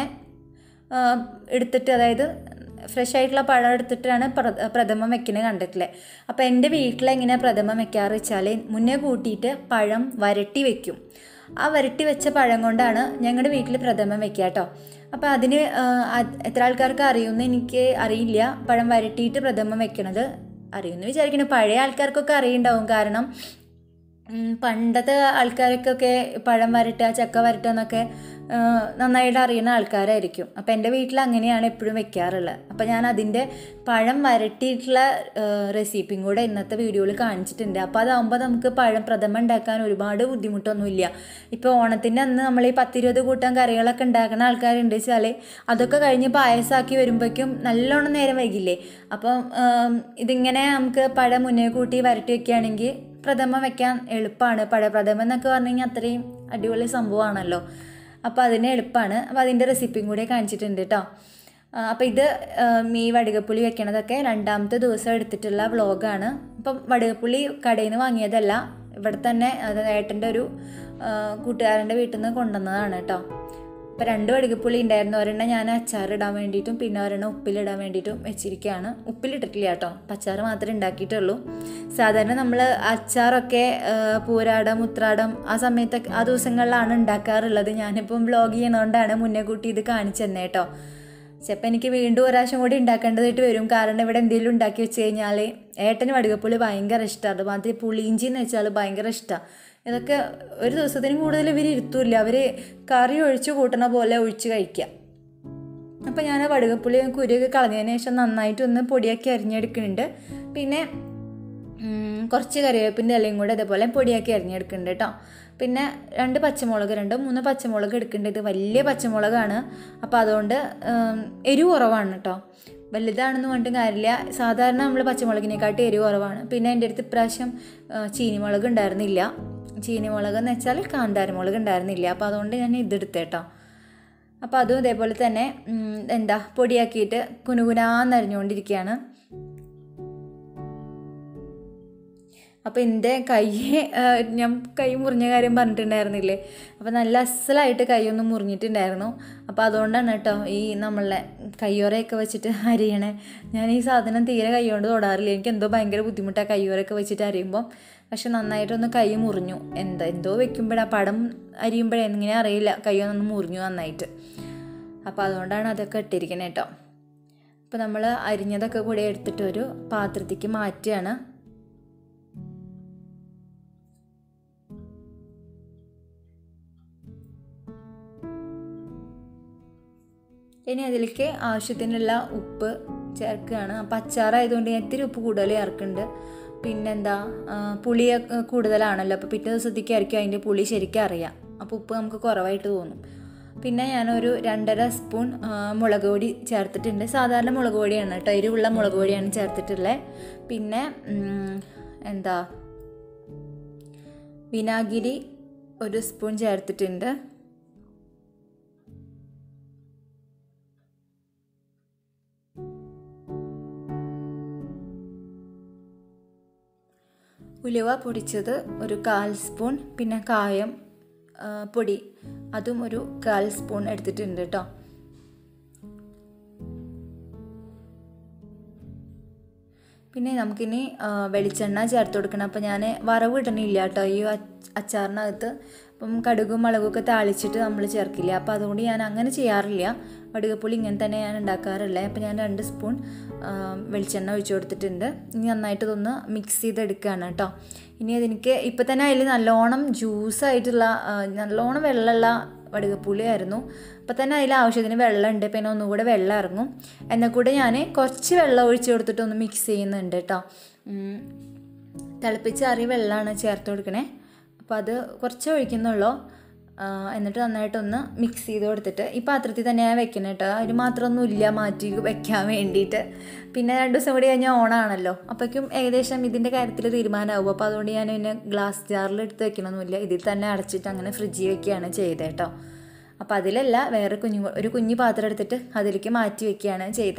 ആഹ് എടുത്തിട്ട് അതായത് ഫ്രഷ് ആയിട്ടുള്ള പഴം എടുത്തിട്ടാണ് പ്ര- പ്രഥമൻ വെക്കുന്നത് കണ്ടിട്ടില്ലേ അപ്പോൾ എൻ്റെ വീട്ടിൽ എങ്ങനെയാണ് പ്രഥമൻ വെക്കാറ് വെച്ചാൽ മുന്നേ കൂട്ടിയിട്ട് പഴം വരട്ടി വെക്കും ആ വരട്ടി വെച്ച പഴം കൊണ്ടാണ് ഞങ്ങളുടെ വീട്ടിൽ പ്രഥമൻ വെക്കുക കേട്ടോ അപ്പോൾ അതിന് ആഹ് അത് എത്ര ആൾക്കാർക്ക് അറിയുമെന്ന് എനിക്ക് അറിയില്ല പഴം വരട്ടിയിട്ട് പ്രഥമൻ വെക്കണത് അറിയുമെന്ന് വിചാരിക്കുന്നു പഴയ ആൾക്കാർക്കൊക്കെ അറിയുണ്ടാവും കാരണം ഉം, പണ്ടത്തെ ആൾക്കാർക്കൊക്കെ പഴം വരട്ടുക ചക്ക വരട്ടുക എന്നൊക്കെ ആ, നന്നായിട്ട് അറിയുന്ന ആൾക്കാരായിരിക്കും അപ്പം എൻ്റെ വീട്ടിൽ അങ്ങനെയാണ് എപ്പോഴും വെക്കാറുള്ളത് അപ്പം ഞാൻ അതിൻ്റെ പഴം വരട്ടിയിട്ടുള്ള റെസിപ്പിയും കൂടെ ഇന്നത്തെ വീഡിയോയിൽ കാണിച്ചിട്ടുണ്ട് അപ്പോൾ അതാകുമ്പോൾ നമുക്ക് പഴം പ്രഥമ ഉണ്ടാക്കാൻ ഒരുപാട് ബുദ്ധിമുട്ടൊന്നുമില്ല ഇപ്പോൾ ഓണത്തിൻ്റെ അന്ന് നമ്മൾ ഈ പത്തിരുപത് കൂട്ടം കറികളൊക്കെ ഉണ്ടാക്കുന്ന ആൾക്കാരുണ്ട് വെച്ചാൽ അതൊക്കെ കഴിഞ്ഞ് പായസമാക്കി വരുമ്പോഴേക്കും നല്ലോണം നേരം വൈകില്ലേ അപ്പം ആം, ഇതിങ്ങനെ നമുക്ക് പഴം മുന്നേ കൂട്ടി വരട്ടി വെക്കുകയാണെങ്കിൽ പ്രഥമ വെക്കാൻ എളുപ്പമാണ് പഴപ്രഥമ എന്നൊക്കെ പറഞ്ഞു കഴിഞ്ഞാൽ അത്രയും അടിപൊളി സംഭവമാണല്ലോ അപ്പോൾ അതിന് എളുപ്പമാണ് അപ്പോൾ അതിൻ്റെ റെസിപ്പിയും കൂടെ കാണിച്ചിട്ടുണ്ട് കേട്ടോ അപ്പോൾ ഇത് മീ വടുകപ്പുളി വെക്കണതൊക്കെ രണ്ടാമത്തെ ദിവസം എടുത്തിട്ടുള്ള വ്ളോഗാണ് അപ്പം വടുകപ്പുളി കടയിൽ നിന്ന് വാങ്ങിയതല്ല ഇവിടെ തന്നെ അത് ഏട്ടൻ്റെ ഒരു ആ, കൂട്ടുകാരൻ്റെ വീട്ടിൽ നിന്ന് കൊണ്ടുവന്നതാണ് കേട്ടോ അപ്പോൾ രണ്ട് വടുകപ്പുളി ഉണ്ടായിരുന്നു ഒരെണ്ണം ഞാൻ അച്ചാറിടാൻ വേണ്ടിയിട്ടും പിന്നെ ഒരെണ്ണം ഉപ്പിലിടാൻ വേണ്ടിയിട്ടും വെച്ചിരിക്കുകയാണ് ഉപ്പിലിട്ടിട്ടില്ല കേട്ടോ അപ്പം അച്ചാർ മാത്രമേ ഉണ്ടാക്കിയിട്ടുള്ളൂ സാധാരണ നമ്മൾ അച്ചാറൊക്കെ ആ, പൂരാടം ഉത്രാടം ആ സമയത്തൊക്കെ ആ ദിവസങ്ങളിലാണ് ഉണ്ടാക്കാറുള്ളത് ഞാനിപ്പം വ്ളോഗ് ചെയ്യണതുകൊണ്ടാണ് മുന്നേ കൂട്ടി ഇത് കാണിച്ചു തന്നെ കേട്ടോ ചിലപ്പോൾ എനിക്ക് വീണ്ടും ഒരു പ്രാവശ്യം കൂടി ഉണ്ടാക്കേണ്ടതായിട്ട് വരും കാരണം ഇവിടെ എന്തെങ്കിലും ഉണ്ടാക്കി വെച്ച് കഴിഞ്ഞാൽ ഏട്ടന് വടുകപ്പുളി ഭയങ്കര ഇഷ്ടമാണ് അതുമാതിരി പുളിയിഞ്ചി എന്ന് വെച്ചാൽ ഭയങ്കര ഇഷ്ടമാണ് ഇതൊക്കെ ഒരു ദിവസത്തിന് കൂടുതൽ ഇവർ ഇരുത്തൂല്ല അവർ കറി ഒഴിച്ച് കൂട്ടണ പോലെ ഒഴിച്ച് കഴിക്കുക അപ്പോൾ ഞാൻ വടുകപ്പുളി കുരുയൊക്കെ കളഞ്ഞതിന് ശേഷം നന്നായിട്ട് ഒന്ന് പൊടിയാക്കി അരിഞ്ഞെടുക്കുന്നുണ്ട് പിന്നെ ഉം, കുറച്ച് കറിവേപ്പിൻ്റെ ഇലയും കൂടെ ഇതേപോലെ പൊടിയാക്കി അരിഞ്ഞെടുക്കുന്നുണ്ട് കേട്ടോ പിന്നെ രണ്ട് പച്ചമുളക് രണ്ട് മൂന്ന് പച്ചമുളക് എടുക്കുന്നുണ്ട് ഇത് വലിയ പച്ചമുളകാണ് അപ്പോൾ അതുകൊണ്ട് ഉം, എരിവ് കുറവാണ് കേട്ടോ വലുതാണെന്ന് പറഞ്ഞിട്ട് കാര്യമില്ല സാധാരണ നമ്മൾ പച്ചമുളകിനെക്കാട്ടി എരിവ് കുറവാണ് പിന്നെ എൻ്റെ അടുത്ത് ഇപ്രാവശ്യം ആ, ചീനിമുളക് ഉണ്ടായിരുന്നില്ല ചീനിമുളക് എന്ന് വെച്ചാൽ കാന്താരമുളക് ഉണ്ടായിരുന്നില്ല അപ്പോൾ അതുകൊണ്ട് ഞാൻ ഇതെടുത്തേട്ടോ അപ്പോൾ അതും ഇതേപോലെ തന്നെ ഉം, എന്താ പൊടിയാക്കിയിട്ട് കുനുകുനാന്നരിഞ്ഞുകൊണ്ടിരിക്കുകയാണ് അപ്പോൾ എൻ്റെ കൈ ആ, ഞാൻ കൈ മുറിഞ്ഞ കാര്യം പറഞ്ഞിട്ടുണ്ടായിരുന്നില്ലേ അപ്പോൾ നല്ല അസലായിട്ട് കൈയൊന്ന് മുറിഞ്ഞിട്ടുണ്ടായിരുന്നു അപ്പോൾ അതുകൊണ്ടാണ് കേട്ടോ ഈ നമ്മളെ കയ്യോറയൊക്കെ വെച്ചിട്ട് അരിയണേ ഞാൻ ഈ സാധനം തീരെ കൈ കൊണ്ട് തൊടാറില്ല എനിക്ക് എന്തോ ഭയങ്കര ബുദ്ധിമുട്ടാണ് കയ്യോറയൊക്കെ വെച്ചിട്ട് അരിയുമ്പോൾ പക്ഷെ നന്നായിട്ടൊന്ന് കൈ മുറിഞ്ഞു എന്താ എന്തോ വെക്കുമ്പോഴാണ് പടം അരിയുമ്പോഴേ ഇങ്ങനെ അറിയില്ല കൈയൊന്ന് മുറിഞ്ഞു നന്നായിട്ട് അപ്പോൾ അതുകൊണ്ടാണ് അതൊക്കെ ഇട്ടിരിക്കുന്നത് കേട്ടോ അപ്പോൾ നമ്മൾ അരിഞ്ഞതൊക്കെ കൂടി എടുത്തിട്ട് ഒരു പാത്രത്തേക്ക് മാറ്റുകയാണ് ഇനി അതിലേക്ക് ആവശ്യത്തിനുള്ള ഉപ്പ് ചേർക്കുകയാണ് അപ്പം അച്ചാറായതുകൊണ്ട് ഞാൻ ഇത്തിരി ഉപ്പ് കൂടുതൽ ചേർക്കുന്നുണ്ട് പിന്നെന്താ ആ, പുളി കൂടുതലാണല്ലോ അപ്പോൾ പിറ്റേ ദിവസത്തേക്ക് ആയിരിക്കും അതിൻ്റെ പുളി ശരിക്കും അറിയാം അപ്പോൾ ഉപ്പ് നമുക്ക് കുറവായിട്ട് തോന്നും പിന്നെ ഞാനൊരു രണ്ടര സ്പൂൺ ആ, മുളക് പൊടി ചേർത്തിട്ടുണ്ട് സാധാരണ മുളക് പൊടിയാണ് കേട്ടോ എരിവുള്ള മുളക് പൊടിയാണ് ചേർത്തിട്ടുള്ളത് പിന്നെ ഉം, എന്താ വിനാഗിരി ഒരു സ്പൂൺ ചേർത്തിട്ടുണ്ട് ഉലുവ പൊടിച്ചത് ഒരു കാൽ സ്പൂൺ പിന്നെ കായം ആ, പൊടി അതും ഒരു കാൽ സ്പൂൺ എടുത്തിട്ടുണ്ട് കേട്ടോ പിന്നെ നമുക്കിനി ആ, വെളിച്ചെണ്ണ ചേർത്ത് കൊടുക്കണം അപ്പോൾ ഞാൻ വറവ് ഇടണില്ല കേട്ടോ ഈ അച്ച്- അച്ചാറിനകത്ത് അപ്പം കടുകും മുളകൊക്കെ താളിച്ചിട്ട് നമ്മൾ ചേർക്കില്ല അപ്പോൾ അതുകൊണ്ട് ഞാൻ അങ്ങനെ ചെയ്യാറില്ല വടുകപ്പുളി ഇങ്ങനെ തന്നെ ഞാൻ ഉണ്ടാക്കാറുള്ളത് അപ്പോൾ ഞാൻ രണ്ട് സ്പൂൺ ആ, വെളിച്ചെണ്ണ ഒഴിച്ചു കൊടുത്തിട്ടുണ്ട് ഇനി നന്നായിട്ട് ഇതൊന്ന് മിക്സ് ചെയ്തെടുക്കുകയാണ് കേട്ടോ ഇനി അതെനിക്ക് ഇപ്പം തന്നെ അതിൽ നല്ലോണം ജ്യൂസായിട്ടുള്ള ആ, നല്ലോണം വെള്ളമുള്ള വടുകപ്പുളിയായിരുന്നു അപ്പം തന്നെ അതിൽ ആവശ്യത്തിന് വെള്ളമുണ്ട് പിന്നെ ഒന്നുകൂടെ വെള്ളം ഇറങ്ങും എന്നാൽ കൂടെ ഞാൻ കുറച്ച് വെള്ളം ഒഴിച്ച് കൊടുത്തിട്ട് ഒന്ന് മിക്സ് ചെയ്യുന്നുണ്ട് കേട്ടോ ഉം. തിളപ്പിച്ചാറിയ വെള്ളമാണ് ചേർത്ത് കൊടുക്കണേ അപ്പോൾ അത് കുറച്ച് ഒഴിക്കുന്നുള്ളൂ ആ, എന്നിട്ട് നന്നായിട്ടൊന്ന് മിക്സ് ചെയ്ത് കൊടുത്തിട്ട് ഈ പാത്രത്തിൽ തന്നെയാണ് വെക്കുന്നത് കേട്ടോ അതിന് മാത്രമൊന്നും ഇല്ല മാറ്റി വെക്കാൻ വേണ്ടിയിട്ട് പിന്നെ രണ്ട് ദിവസം കൂടി കഴിഞ്ഞാൽ ഓണാണല്ലോ അപ്പോഴേക്കും ഏകദേശം ഇതിൻ്റെ കാര്യത്തിൽ തീരുമാനമാവും അപ്പോൾ അതുകൊണ്ട് ഞാൻ പിന്നെ ഗ്ലാസ് ജാറിൽ എടുത്ത് വെക്കണമെന്നില്ല ഇതിൽ തന്നെ അടച്ചിട്ട് അങ്ങനെ ഫ്രിഡ്ജിൽ വെക്കുകയാണ് ചെയ്തത് കേട്ടോ അപ്പോൾ അതിലല്ല വേറെ കുഞ്ഞു ഒരു കുഞ്ഞു പാത്രം എടുത്തിട്ട് അതിലേക്ക് മാറ്റി വെക്കുകയാണ് ചെയ്തത്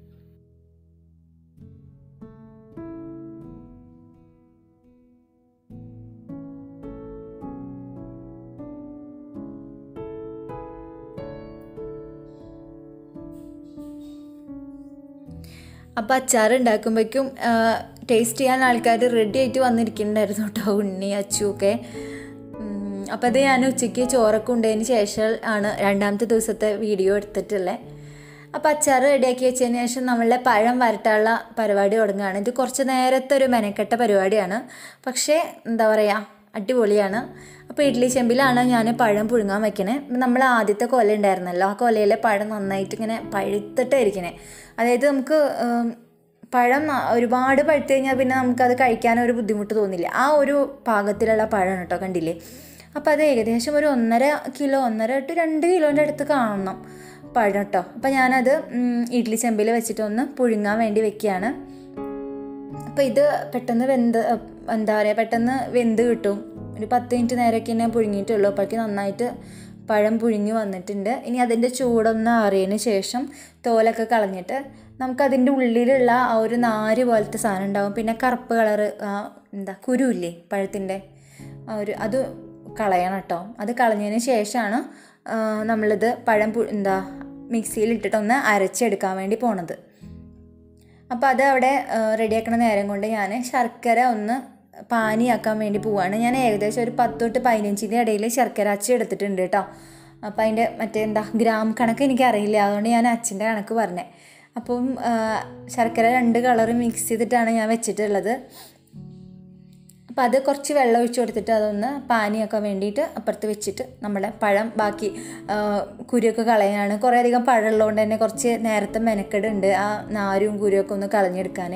അപ്പോൾ അച്ചാർ ഉണ്ടാക്കുമ്പോഴേക്കും ടേസ്റ്റ് ചെയ്യാൻ ആൾക്കാർ റെഡി ആയിട്ട് വന്നിരിക്കുന്നുണ്ടായിരുന്നു കേട്ടോ ഉണ്ണി അച്ചു ഒക്കെ അപ്പോൾ അത് ഞാൻ ഉച്ചയ്ക്ക് ചോറൊക്കെ ഉണ്ടതിന് ശേഷം ആണ് രണ്ടാമത്തെ ദിവസത്തെ വീഡിയോ എടുത്തിട്ടുള്ളത് അപ്പോൾ അച്ചാർ റെഡിയാക്കി വെച്ചതിന് ശേഷം നമ്മളുടെ പഴം വരട്ടാനുള്ള പരിപാടി തുടങ്ങുകയാണ് ഇത് കുറച്ച് നേരത്തെ ഒരു മെനക്കെട്ട പരിപാടിയാണ് പക്ഷേ എന്താ പറയുക അടിപൊളിയാണ് അപ്പോൾ ഇഡ്ഡലി ചെമ്പിലാണ് ഞാൻ പഴം പുഴുങ്ങാൻ വെക്കണേ നമ്മൾ ആദ്യത്തെ കൊല ഉണ്ടായിരുന്നല്ലോ ആ കൊലയിലെ പഴം നന്നായിട്ട് ഇങ്ങനെ പഴുത്തിട്ടായിരിക്കണേ അതായത് നമുക്ക് ഉം, പഴം ന- ഒരുപാട് പഴുത്ത് കഴിഞ്ഞാൽ പിന്നെ നമുക്കത് കഴിക്കാൻ ഒരു ബുദ്ധിമുട്ട് തോന്നില്ല ആ ഒരു പാകത്തിലുള്ള പഴമാണ് കേട്ടോ കണ്ടില്ലേ അപ്പോൾ അത് ഏകദേശം ഒരു ഒന്നര കിലോ ഒന്നര ടു രണ്ട് കിലോൻ്റെ അടുത്ത് കാണണം പഴം കേട്ടോ അപ്പോൾ ഞാനത് ഉം, ഇഡ്ഡലി ചെമ്പിൽ വെച്ചിട്ട് ഒന്ന് പുഴുങ്ങാൻ വേണ്ടി വെക്കുകയാണ് അപ്പോൾ ഇത് പെട്ടെന്ന് വെന്ത് അഹ് എന്താ പറയുക പെട്ടെന്ന് വെന്ത് കിട്ടും ഒരു പത്ത് മിനിറ്റ് നേരമൊക്കെ തന്നെ പുഴുങ്ങിയിട്ടുള്ളൂ അപ്പോഴേക്ക് നന്നായിട്ട് പഴം പുഴുങ്ങി വന്നിട്ടുണ്ട് ഇനി അതിൻ്റെ ചൂടൊന്ന് അറിയതിന് ശേഷം തോലൊക്കെ കളഞ്ഞിട്ട് നമുക്കതിൻ്റെ ഉള്ളിലുള്ള ആ ഒരു നാര് പോലത്തെ സാധനം ഉണ്ടാവും പിന്നെ കറുപ്പ് കളറ് എന്താ കുരുവില്ലേ പഴത്തിൻ്റെ ആ ഒരു അത് കളയണം കേട്ടോ അത് കളഞ്ഞതിന് ശേഷമാണ് ആ, നമ്മളിത് പഴം പു എന്താ മിക്സിയിൽ ഇട്ടിട്ടൊന്ന് അരച്ചെടുക്കാൻ വേണ്ടി പോണത് അപ്പോൾ അത് അവിടെ റെഡിയാക്കണ നേരം കൊണ്ട് ഞാൻ ശർക്കര ഒന്ന് പാനിയാക്കാൻ വേണ്ടി പോവാണ് ഞാൻ ഏകദേശം ഒരു പത്ത് തൊട്ട് പതിനഞ്ചിൻ്റെ ഇടയിൽ ശർക്കര അച്ച് എടുത്തിട്ടുണ്ട് കേട്ടോ അപ്പോൾ അതിൻ്റെ മറ്റേ എന്താ ഗ്രാം കണക്ക് എനിക്കറിയില്ല അതുകൊണ്ട് ഞാൻ അച്ഛൻ്റെ കണക്ക് പറഞ്ഞേ അപ്പം ആ, ശർക്കര രണ്ട് കളർ മിക്സ് ചെയ്തിട്ടാണ് ഞാൻ വെച്ചിട്ടുള്ളത് അപ്പോൾ അത് കുറച്ച് വെള്ളം ഒഴിച്ച് കൊടുത്തിട്ട് അതൊന്ന് പാനിയാക്കാൻ വേണ്ടിയിട്ട് അപ്പുറത്ത് വെച്ചിട്ട് നമ്മുടെ പഴം ബാക്കി ആ, കുരുവൊക്കെ കളയാനാണ് കുറേ അധികം പഴം ഉള്ളതുകൊണ്ട് തന്നെ കുറച്ച് നേരത്തെ മെനക്കെടുണ്ട് ആ നാരും കുരുവൊക്കെ ഒന്ന് കളഞ്ഞെടുക്കാൻ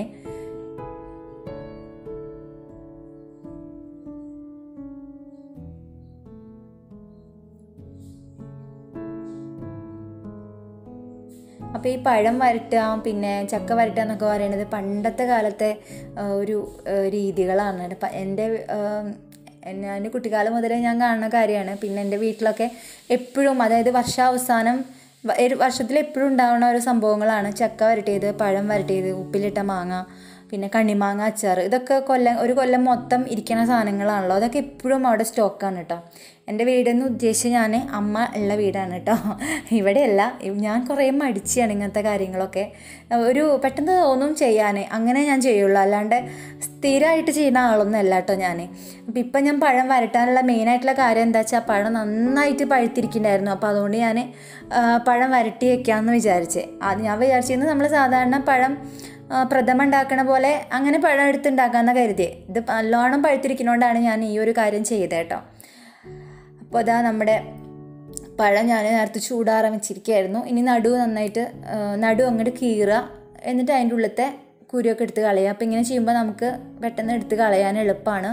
അപ്പോൾ ഈ പഴം വരട്ടുക പിന്നെ ചക്ക വരട്ടുക എന്നൊക്കെ പറയുന്നത് പണ്ടത്തെ കാലത്തെ ആ, ഒരു ആ, രീതികളാണ് പ- എൻ്റെ ആ, ഞാൻ കുട്ടിക്കാലം മുതലേ ഞാൻ കാണുന്ന കാര്യമാണ് പിന്നെ എൻ്റെ വീട്ടിലൊക്കെ എപ്പോഴും അതായത് വർഷാവസാനം വ- ഒരു വർഷത്തിൽ എപ്പോഴും ഉണ്ടാവുന്ന ഓരോ സംഭവങ്ങളാണ് ചക്ക വരട്ടിയത് പഴം വരട്ടിയത് ഉപ്പിലിട്ട മാങ്ങ പിന്നെ കണ്ണിമാങ്ങ അച്ചാർ ഇതൊക്കെ കൊല്ലം ഒരു കൊല്ലം മൊത്തം ഇരിക്കുന്ന സാധനങ്ങളാണല്ലോ അതൊക്കെ എപ്പോഴും അവിടെ സ്റ്റോക്കാണ് കേട്ടോ എൻ്റെ വീടെന്ന് ഉദ്ദേശിച്ച് ഞാൻ അമ്മ ഉള്ള വീടാണ് കേട്ടോ ഇവിടെയല്ല ഞാൻ കുറേ മടിച്ചാണ് ഇങ്ങനത്തെ കാര്യങ്ങളൊക്കെ ഒരു പെട്ടെന്ന് തോന്നും ചെയ്യാൻ അങ്ങനെ ഞാൻ ചെയ്യുള്ളൂ അല്ലാണ്ട് സ്ഥിരമായിട്ട് ചെയ്യുന്ന ആളൊന്നും അല്ല കേട്ടോ ഞാൻ അപ്പം ഇപ്പം ഞാൻ പഴം വരട്ടാനുള്ള മെയിനായിട്ടുള്ള കാര്യം എന്താ വെച്ചാൽ പഴം നന്നായിട്ട് പഴുത്തിരിക്കുന്നുണ്ടായിരുന്നു അപ്പോൾ അതുകൊണ്ട് ഞാൻ പഴം വരട്ടി വെക്കാമെന്ന് വിചാരിച്ചേ അത് ഞാൻ വിചാരിച്ചിരുന്നത് നമ്മൾ സാധാരണ പഴം ആ, പ്രഥമ ഉണ്ടാക്കണ പോലെ അങ്ങനെ പഴം എടുത്ത് ഉണ്ടാക്കാമെന്ന് കരുതിയേ ഇത് നല്ലോണം പഴുത്തിരിക്കുന്നതുകൊണ്ടാണ് ഞാൻ ഈ ഒരു കാര്യം ചെയ്തത് കേട്ടോ അപ്പോൾ അതാ നമ്മുടെ പഴം ഞാൻ നേരത്തെ ചൂടാറാൻ വെച്ചിരിക്കുകയായിരുന്നു ഇനി നടു നന്നായിട്ട് ആ, നടു അങ്ങോട്ട് കീറുക എന്നിട്ട് അതിൻ്റെ ഉള്ളിലത്തെ കുരുവൊക്കെ എടുത്ത് കളയുക അപ്പോൾ ഇങ്ങനെ ചെയ്യുമ്പോൾ നമുക്ക് പെട്ടെന്ന് എടുത്ത് കളയാൻ എളുപ്പമാണ്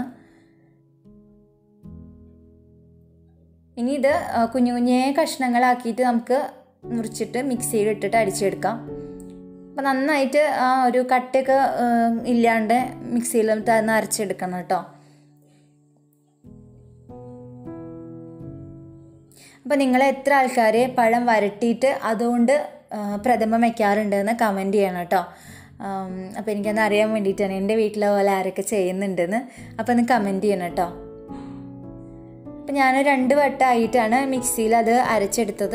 ഇനി ഇത് ആ, കുഞ്ഞു കുഞ്ഞേ കഷ്ണങ്ങളാക്കിയിട്ട് നമുക്ക് മുറിച്ചിട്ട് മിക്സിയിൽ ഇട്ടിട്ട് അടിച്ചെടുക്കാം അപ്പം നന്നായിട്ട് ആ ഒരു കട്ടയൊക്കെ ആ, ഇല്ലാണ്ട് മിക്സിയിൽ ഒന്ന് അരച്ചെടുക്കണം കേട്ടോ അപ്പോൾ നിങ്ങൾ എത്ര ആൾക്കാർ പഴം വരട്ടിയിട്ട് അതുകൊണ്ട് ആ, പ്രഥമം വയ്ക്കാറുണ്ട് എന്ന് കമൻറ്റ് ചെയ്യണം കേട്ടോ അപ്പോൾ എനിക്കൊന്ന് അറിയാൻ വേണ്ടിയിട്ടാണ് എൻ്റെ വീട്ടിലെ പോലെ ആരൊക്കെ ചെയ്യുന്നുണ്ടെന്ന് അപ്പോൾ ഒന്ന് കമൻറ്റ് ചെയ്യണം കേട്ടോ അപ്പം ഞാൻ രണ്ട് വട്ടമായിട്ടാണ് മിക്സിയിൽ അത് അരച്ചെടുത്തത്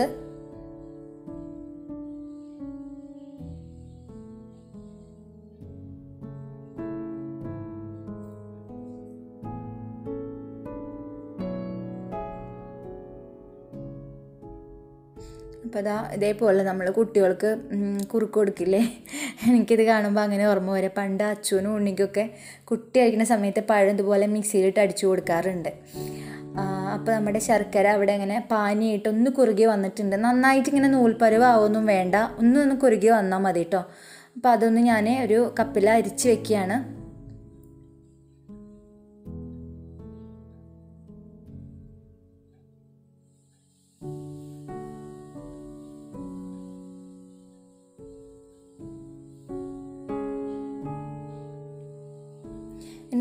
അപ്പോൾ അതാ ഇതേപോലെ നമ്മൾ കുട്ടികൾക്ക് ഉം, കുറുക്ക് കൊടുക്കില്ലേ എനിക്കിത് കാണുമ്പോൾ അങ്ങനെ ഓർമ്മ വരെ പണ്ട് അച്ഛനും ഉണ്ണിക്കൊക്കെ കുട്ടിയായിരിക്കുന്ന സമയത്ത് പഴം ഇതുപോലെ മിക്സിയിലിട്ട് അടിച്ചു കൊടുക്കാറുണ്ട് അപ്പോൾ നമ്മുടെ ശർക്കര അവിടെ ഇങ്ങനെ പാനിയായിട്ട് ഒന്ന് കുറുകി വന്നിട്ടുണ്ട് നന്നായിട്ട് ഇങ്ങനെ നൂൽപ്പരുവാവൊന്നും വേണ്ട ഒന്ന് ഒന്ന് കുറുകി വന്നാൽ മതി കേട്ടോ അപ്പോൾ അതൊന്ന് ഞാൻ ഒരു കപ്പിൽ അരിച്ച് വെക്കുകയാണ്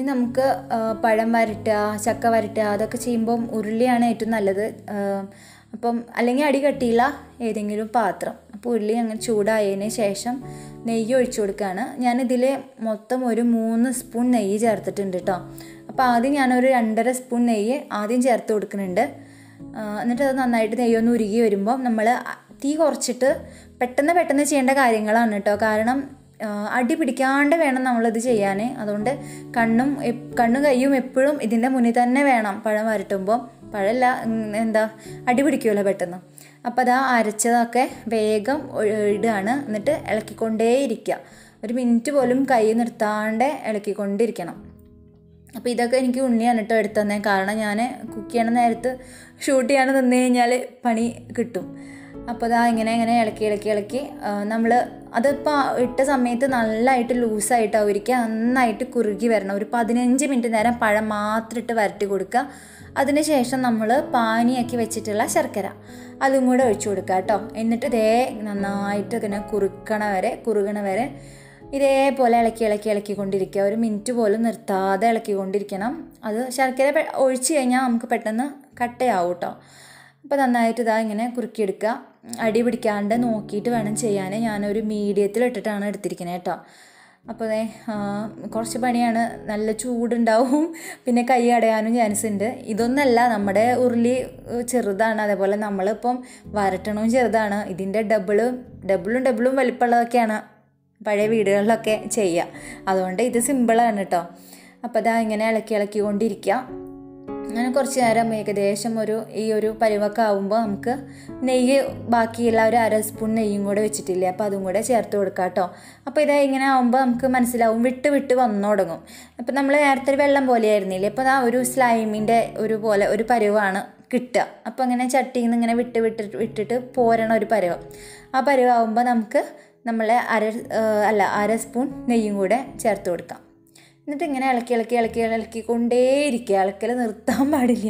നമുക്ക് ആ, പഴം വരട്ടുക ചക്ക വരട്ടുക അതൊക്കെ ചെയ്യുമ്പം ഉരുളിയാണ് ഏറ്റവും നല്ലത് ആ, അപ്പം അല്ലെങ്കിൽ അടി കട്ടിയുള്ള ഏതെങ്കിലും പാത്രം അപ്പോൾ ഉരുളി അങ്ങനെ ചൂടായതിന് ശേഷം നെയ്യ് ഒഴിച്ചു കൊടുക്കുകയാണ് ഞാനിതിൽ മൊത്തം ഒരു മൂന്ന് സ്പൂൺ നെയ്യ് ചേർത്തിട്ടുണ്ട് കേട്ടോ അപ്പോൾ ആദ്യം ഞാനൊരു രണ്ടര സ്പൂൺ നെയ്യ് ആദ്യം ചേർത്ത് കൊടുക്കുന്നുണ്ട് ആ, എന്നിട്ട് അത് നന്നായിട്ട് നെയ്യൊന്ന് ഉരുകി വരുമ്പോൾ നമ്മൾ തീ കുറച്ചിട്ട് പെട്ടെന്ന് പെട്ടെന്ന് ചെയ്യേണ്ട കാര്യങ്ങളാണ് കേട്ടോ കാരണം ആ, അടി പിടിക്കാണ്ട് വേണം നമ്മളിത് ചെയ്യാൻ അതുകൊണ്ട് കണ്ണും എപ്- കണ്ണും കയ്യും എപ്പോഴും ഇതിൻ്റെ മുന്നിൽ തന്നെ വേണം പഴം വരട്ടുമ്പോൾ പഴമല്ല ഉം, എന്താ അടി പിടിക്കുമല്ലോ പെട്ടെന്ന് അപ്പോൾ അതാ അരച്ചതൊക്കെ വേഗം ഒ- ഇടുകയാണ് എന്നിട്ട് ഇളക്കിക്കൊണ്ടേയിരിക്കുക ഒരു മിനിറ്റ് പോലും കൈ നിർത്താണ്ട് ഇളക്കിക്കൊണ്ടിരിക്കണം അപ്പോൾ ഇതൊക്കെ എനിക്ക് ഉണ്ണിയാണ് കേട്ടോ എടുത്തു തന്നെ കാരണം ഞാൻ കുക്ക് ചെയ്യണ നേരത്ത് ഷൂട്ട് ചെയ്യാൻ നിന്ന് കഴിഞ്ഞാൽ പണി കിട്ടും അപ്പോൾ അതാ ഇങ്ങനെ ഇങ്ങനെ ഇളക്കി ഇളക്കി ഇളക്കി നമ്മൾ അതിപ്പോൾ ഇട്ട സമയത്ത് നല്ലതായിട്ട് ലൂസായിട്ടാവും ഇരിക്കുക നന്നായിട്ട് കുറുകി വരണം ഒരു പതിനഞ്ച് മിനിറ്റ് നേരം പഴം മാത്രം ഇട്ട് വരട്ടി കൊടുക്കുക അതിനുശേഷം നമ്മൾ പാനിയാക്കി വെച്ചിട്ടുള്ള ശർക്കര അതും കൂടെ ഒഴിച്ചു കൊടുക്കുക കേട്ടോ എന്നിട്ട് ഇതേ നന്നായിട്ട് ഇങ്ങനെ കുറുക്കണ വരെ കുറുകണ വരെ ഇതേപോലെ ഇളക്കി ഇളക്കി ഇളക്കിക്കൊണ്ടിരിക്കുക ഒരു മിനിറ്റ് പോലും നിർത്താതെ ഇളക്കിക്കൊണ്ടിരിക്കണം അത് ശർക്കര പെ- ഒഴിച്ച് കഴിഞ്ഞാൽ നമുക്ക് പെട്ടെന്ന് കട്ടയാവും കേട്ടോ അപ്പോൾ നന്നായിട്ട് ഇതാ ഇങ്ങനെ കുറുക്കിയെടുക്കുക അടി പിടിക്കാണ്ട് നോക്കിയിട്ട് വേണം ചെയ്യാൻ ഞാനൊരു മീഡിയത്തിൽ ഇട്ടിട്ടാണ് എടുത്തിരിക്കുന്നത് കേട്ടോ അപ്പോൾ ദേ ആ, കുറച്ച് പണിയാണ് നല്ല ചൂടുണ്ടാവും പിന്നെ കൈ അടയാനും ചാൻസ് ഉണ്ട് ഇതൊന്നല്ല നമ്മുടെ ഉരുളി ഏഹ്, ചെറുതാണ് അതേപോലെ നമ്മളിപ്പം വരട്ടണവും ചെറുതാണ് ഇതിൻ്റെ ഡബിളും ഡബിളും ഡബിളും വലിപ്പമുള്ളതൊക്കെയാണ് പഴയ വീടുകളിലൊക്കെ ചെയ്യുക അതുകൊണ്ട് ഇത് സിമ്പിളാണ് കേട്ടോ അപ്പോൾ അതാ ഇങ്ങനെ ഇളക്കി ഇളക്കി കൊണ്ടിരിക്കുക അങ്ങനെ കുറച്ച് നേരം ഏകദേശം ഒരു ഈ ഒരു പരുവൊക്കെ ആകുമ്പോൾ നമുക്ക് നെയ്യ് ബാക്കിയുള്ള ഒരു അര സ്പൂൺ നെയ്യും കൂടെ വെച്ചിട്ടില്ലേ അപ്പോൾ അതും കൂടെ ചേർത്ത് കൊടുക്കാം കേട്ടോ അപ്പോൾ ഇത് ഇങ്ങനെ ആകുമ്പോൾ നമുക്ക് മനസ്സിലാവും വിട്ട് വിട്ട് വന്നു തുടങ്ങും അപ്പോൾ നമ്മൾ നേരത്തെ ഒരു വെള്ളം പോലെ ആയിരുന്നില്ലേ അപ്പോൾ ആ ഒരു സ്ലൈമിൻ്റെ ഒരു പോലെ ഒരു പരുവാണ് കിട്ടുക അപ്പോൾ അങ്ങനെ ചട്ടിയിൽ നിന്ന് ഇങ്ങനെ വിട്ട് വിട്ടിട്ട് വിട്ടിട്ട് പോരണ ഒരു പരുവം ആ പരുവാകുമ്പോൾ നമുക്ക് നമ്മൾ അര ആ, അല്ല അര സ്പൂൺ നെയ്യും കൂടെ ചേർത്ത് കൊടുക്കാം എന്നിട്ട് ഇങ്ങനെ ഇളക്കി ഇളക്കി ഇളക്കി ഇളക്കി കൊണ്ടേയിരിക്കുക ഇളക്കൽ നിർത്താൻ പാടില്ല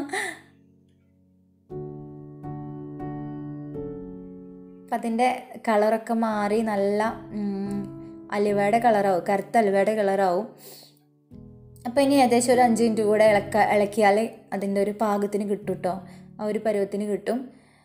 അപ്പം അതിൻ്റെ കളറൊക്കെ മാറി നല്ല ഉം, അലുവയുടെ കളറാവും കറുത്ത അലുവയുടെ കളറാവും അപ്പോൾ ഇനി ഏകദേശം ഒരു അഞ്ച് മിനിറ്റ് കൂടെ ഇളക്ക ഇളക്കിയാൽ അതിൻ്റെ ഒരു പാകത്തിന് കിട്ടും കേട്ടോ ആ ഒരു പരുവത്തിന് കിട്ടും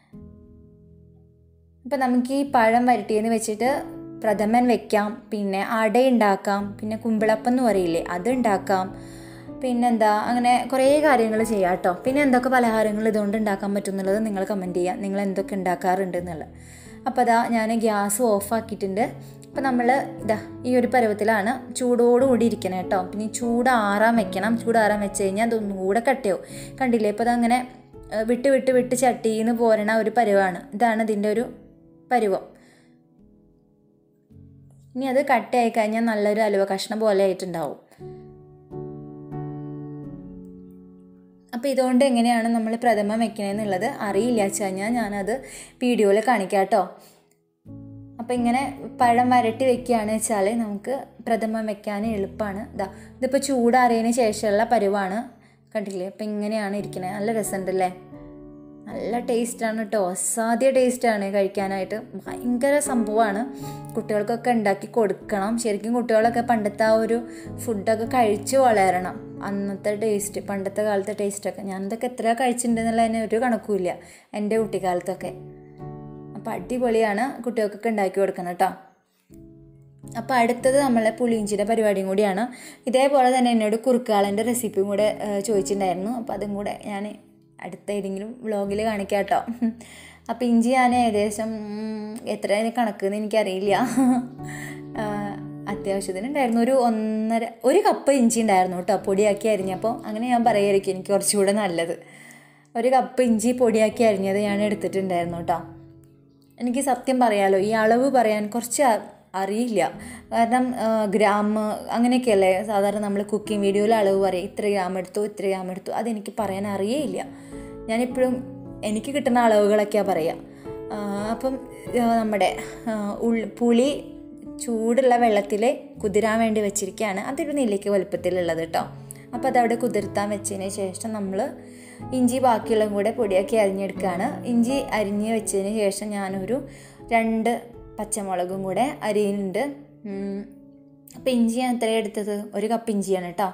അപ്പം നമുക്ക് ഈ പഴം വരട്ടിയെന്ന് വെച്ചിട്ട് പ്രഥമൻ വെക്കാം പിന്നെ അട ഉണ്ടാക്കാം പിന്നെ കുമ്പിളപ്പം എന്ന് പറയില്ലേ അത് ഉണ്ടാക്കാം പിന്നെന്താ അങ്ങനെ കുറേ കാര്യങ്ങൾ ചെയ്യാം കേട്ടോ പിന്നെ എന്തൊക്കെ പലഹാരങ്ങൾ ഇതുകൊണ്ട് ഉണ്ടാക്കാൻ പറ്റും എന്നുള്ളത് നിങ്ങൾ കമൻറ്റ് ചെയ്യുക നിങ്ങൾ എന്തൊക്കെ ഉണ്ടാക്കാറുണ്ട് എന്നുള്ളത് അപ്പോൾ അതാ ഞാൻ ഗ്യാസ് ഓഫാക്കിയിട്ടുണ്ട് അപ്പോൾ നമ്മൾ ഇതാ ഈ ഒരു പരുവത്തിലാണ് ചൂടോടുകൂടി ഇരിക്കണം കേട്ടോ പിന്നെ ഈ ചൂട് ആറാൻ വെക്കണം ചൂട് ആറാൻ വെച്ച് കഴിഞ്ഞാൽ അതൊന്നും കൂടെ കട്ടയാവും കണ്ടില്ലേ ഇപ്പോൾ അതങ്ങനെ ഏഹ്, വിട്ട് വിട്ട് വിട്ട് ചട്ടിയിൽ നിന്ന് പോരണ ഒരു പരുവാണ് ഇതാണ് ഇതിൻ്റെ ഒരു പരുവം ഇനി അത് കട്ടയായി കഴിഞ്ഞാൽ നല്ലൊരു അലുവ കഷ്ണം പോലെ ആയിട്ടുണ്ടാവും അപ്പോൾ ഇതുകൊണ്ട് എങ്ങനെയാണ് നമ്മൾ പ്രഥമം വെക്കണേന്നുള്ളത് അറിയില്ല വെച്ച് കഴിഞ്ഞാൽ ഞാനത് വീഡിയോയിൽ കാണിക്കാം കേട്ടോ അപ്പോൾ ഇങ്ങനെ പഴം വരട്ടി വെക്കുകയാണ് വെച്ചാൽ നമുക്ക് പ്രഥമം വെക്കാൻ എളുപ്പമാണ് ഇതാ ഇതിപ്പോൾ ചൂടാറിയതിന് ശേഷമുള്ള പരുവാണ് കണ്ടില്ലേ അപ്പോൾ ഇങ്ങനെയാണ് ഇരിക്കുന്നത് നല്ല രസമുണ്ടല്ലേ നല്ല ടേസ്റ്റാണ് കേട്ടോ അസാധ്യ ടേസ്റ്റാണ് കഴിക്കാനായിട്ട് ഭയങ്കര സംഭവമാണ് കുട്ടികൾക്കൊക്കെ ഉണ്ടാക്കി കൊടുക്കണം ശരിക്കും കുട്ടികളൊക്കെ പണ്ടത്തെ ആ ഒരു ഫുഡൊക്കെ കഴിച്ച് വളരണം അന്നത്തെ ടേസ്റ്റ് പണ്ടത്തെ കാലത്തെ ടേസ്റ്റൊക്കെ ഞാനിതൊക്കെ എത്ര കഴിച്ചിട്ടുണ്ടെന്നുള്ളതിന് ഒരു കണക്കുമില്ല എൻ്റെ കുട്ടിക്കാലത്തൊക്കെ അപ്പോൾ അടിപൊളിയാണ് കുട്ടികൾക്കൊക്കെ ഉണ്ടാക്കി കൊടുക്കണം കേട്ടോ അപ്പോൾ അടുത്തത് നമ്മളെ പുളിയിഞ്ചിയുടെ പരിപാടിയും കൂടിയാണ് ഇതേപോലെ തന്നെ എന്നോട് കുറുക്കാളൻ്റെ റെസിപ്പിയും കൂടെ ഏഹ്, ചോദിച്ചിട്ടുണ്ടായിരുന്നു അപ്പോൾ അതും കൂടെ ഞാൻ അടുത്ത ഏതെങ്കിലും വ്ളോഗിൽ കാണിക്കാം കേട്ടോ അപ്പോൾ ഇഞ്ചി ഞാൻ ഏകദേശം ഉം, എത്ര അതിന് കണക്കെന്ന് എനിക്കറിയില്ല ആഹ്, അത്യാവശ്യത്തിന് ഉണ്ടായിരുന്നു ഒരു ഒന്നര ഒരു കപ്പ് ഇഞ്ചി ഉണ്ടായിരുന്നു കേട്ടോ പൊടിയാക്കി അരിഞ്ഞപ്പോൾ അങ്ങനെ ഞാൻ പറയായിരിക്കും എനിക്ക് കുറച്ചുകൂടെ നല്ലത് ഒരു കപ്പ് ഇഞ്ചി പൊടിയാക്കി അരിഞ്ഞത് ഞാൻ എടുത്തിട്ടുണ്ടായിരുന്നു കേട്ടോ എനിക്ക് സത്യം പറയാലോ ഈ അളവ് പറയാൻ കുറച്ച് അ- അറിയില്ല കാരണം ആ, ഗ്രാം അങ്ങനെയൊക്കെയല്ലേ സാധാരണ നമ്മൾ കുക്കിംഗ് വീഡിയോയിൽ അളവ് പറയും ഇത്ര ഗ്രാം എടുത്തു ഇത്ര ഗ്രാം എടുത്തു അതെനിക്ക് പറയാൻ അറിയേയില്ല ഞാനിപ്പോഴും എനിക്ക് കിട്ടുന്ന അളവുകളൊക്കെയാണ് പറയുക ആ, അപ്പം ആ, നമ്മുടെ ആ, ഉള്ളി പുളി ചൂടുള്ള വെള്ളത്തിൽ കുതിരാൻ വേണ്ടി വെച്ചിരിക്കുകയാണ് അതൊരു നെല്ലിക്ക വലുപ്പത്തിലുള്ളത് കേട്ടോ അപ്പോൾ അതവിടെ കുതിർത്താൻ വെച്ചതിന് ശേഷം നമ്മൾ ഇഞ്ചി ബാക്കിയുള്ളതും കൂടെ പൊടിയാക്കി അരിഞ്ഞെടുക്കുകയാണ് ഇഞ്ചി അരിഞ്ഞ് വെച്ചതിന് ശേഷം ഞാനൊരു രണ്ട് പച്ചമുളകും കൂടെ അരിയുന്നുണ്ട് അപ്പോൾ ഇഞ്ചി ഞാൻ എത്ര എടുത്തത് ഒരു കപ്പ് ഇഞ്ചിയാണ് കേട്ടോ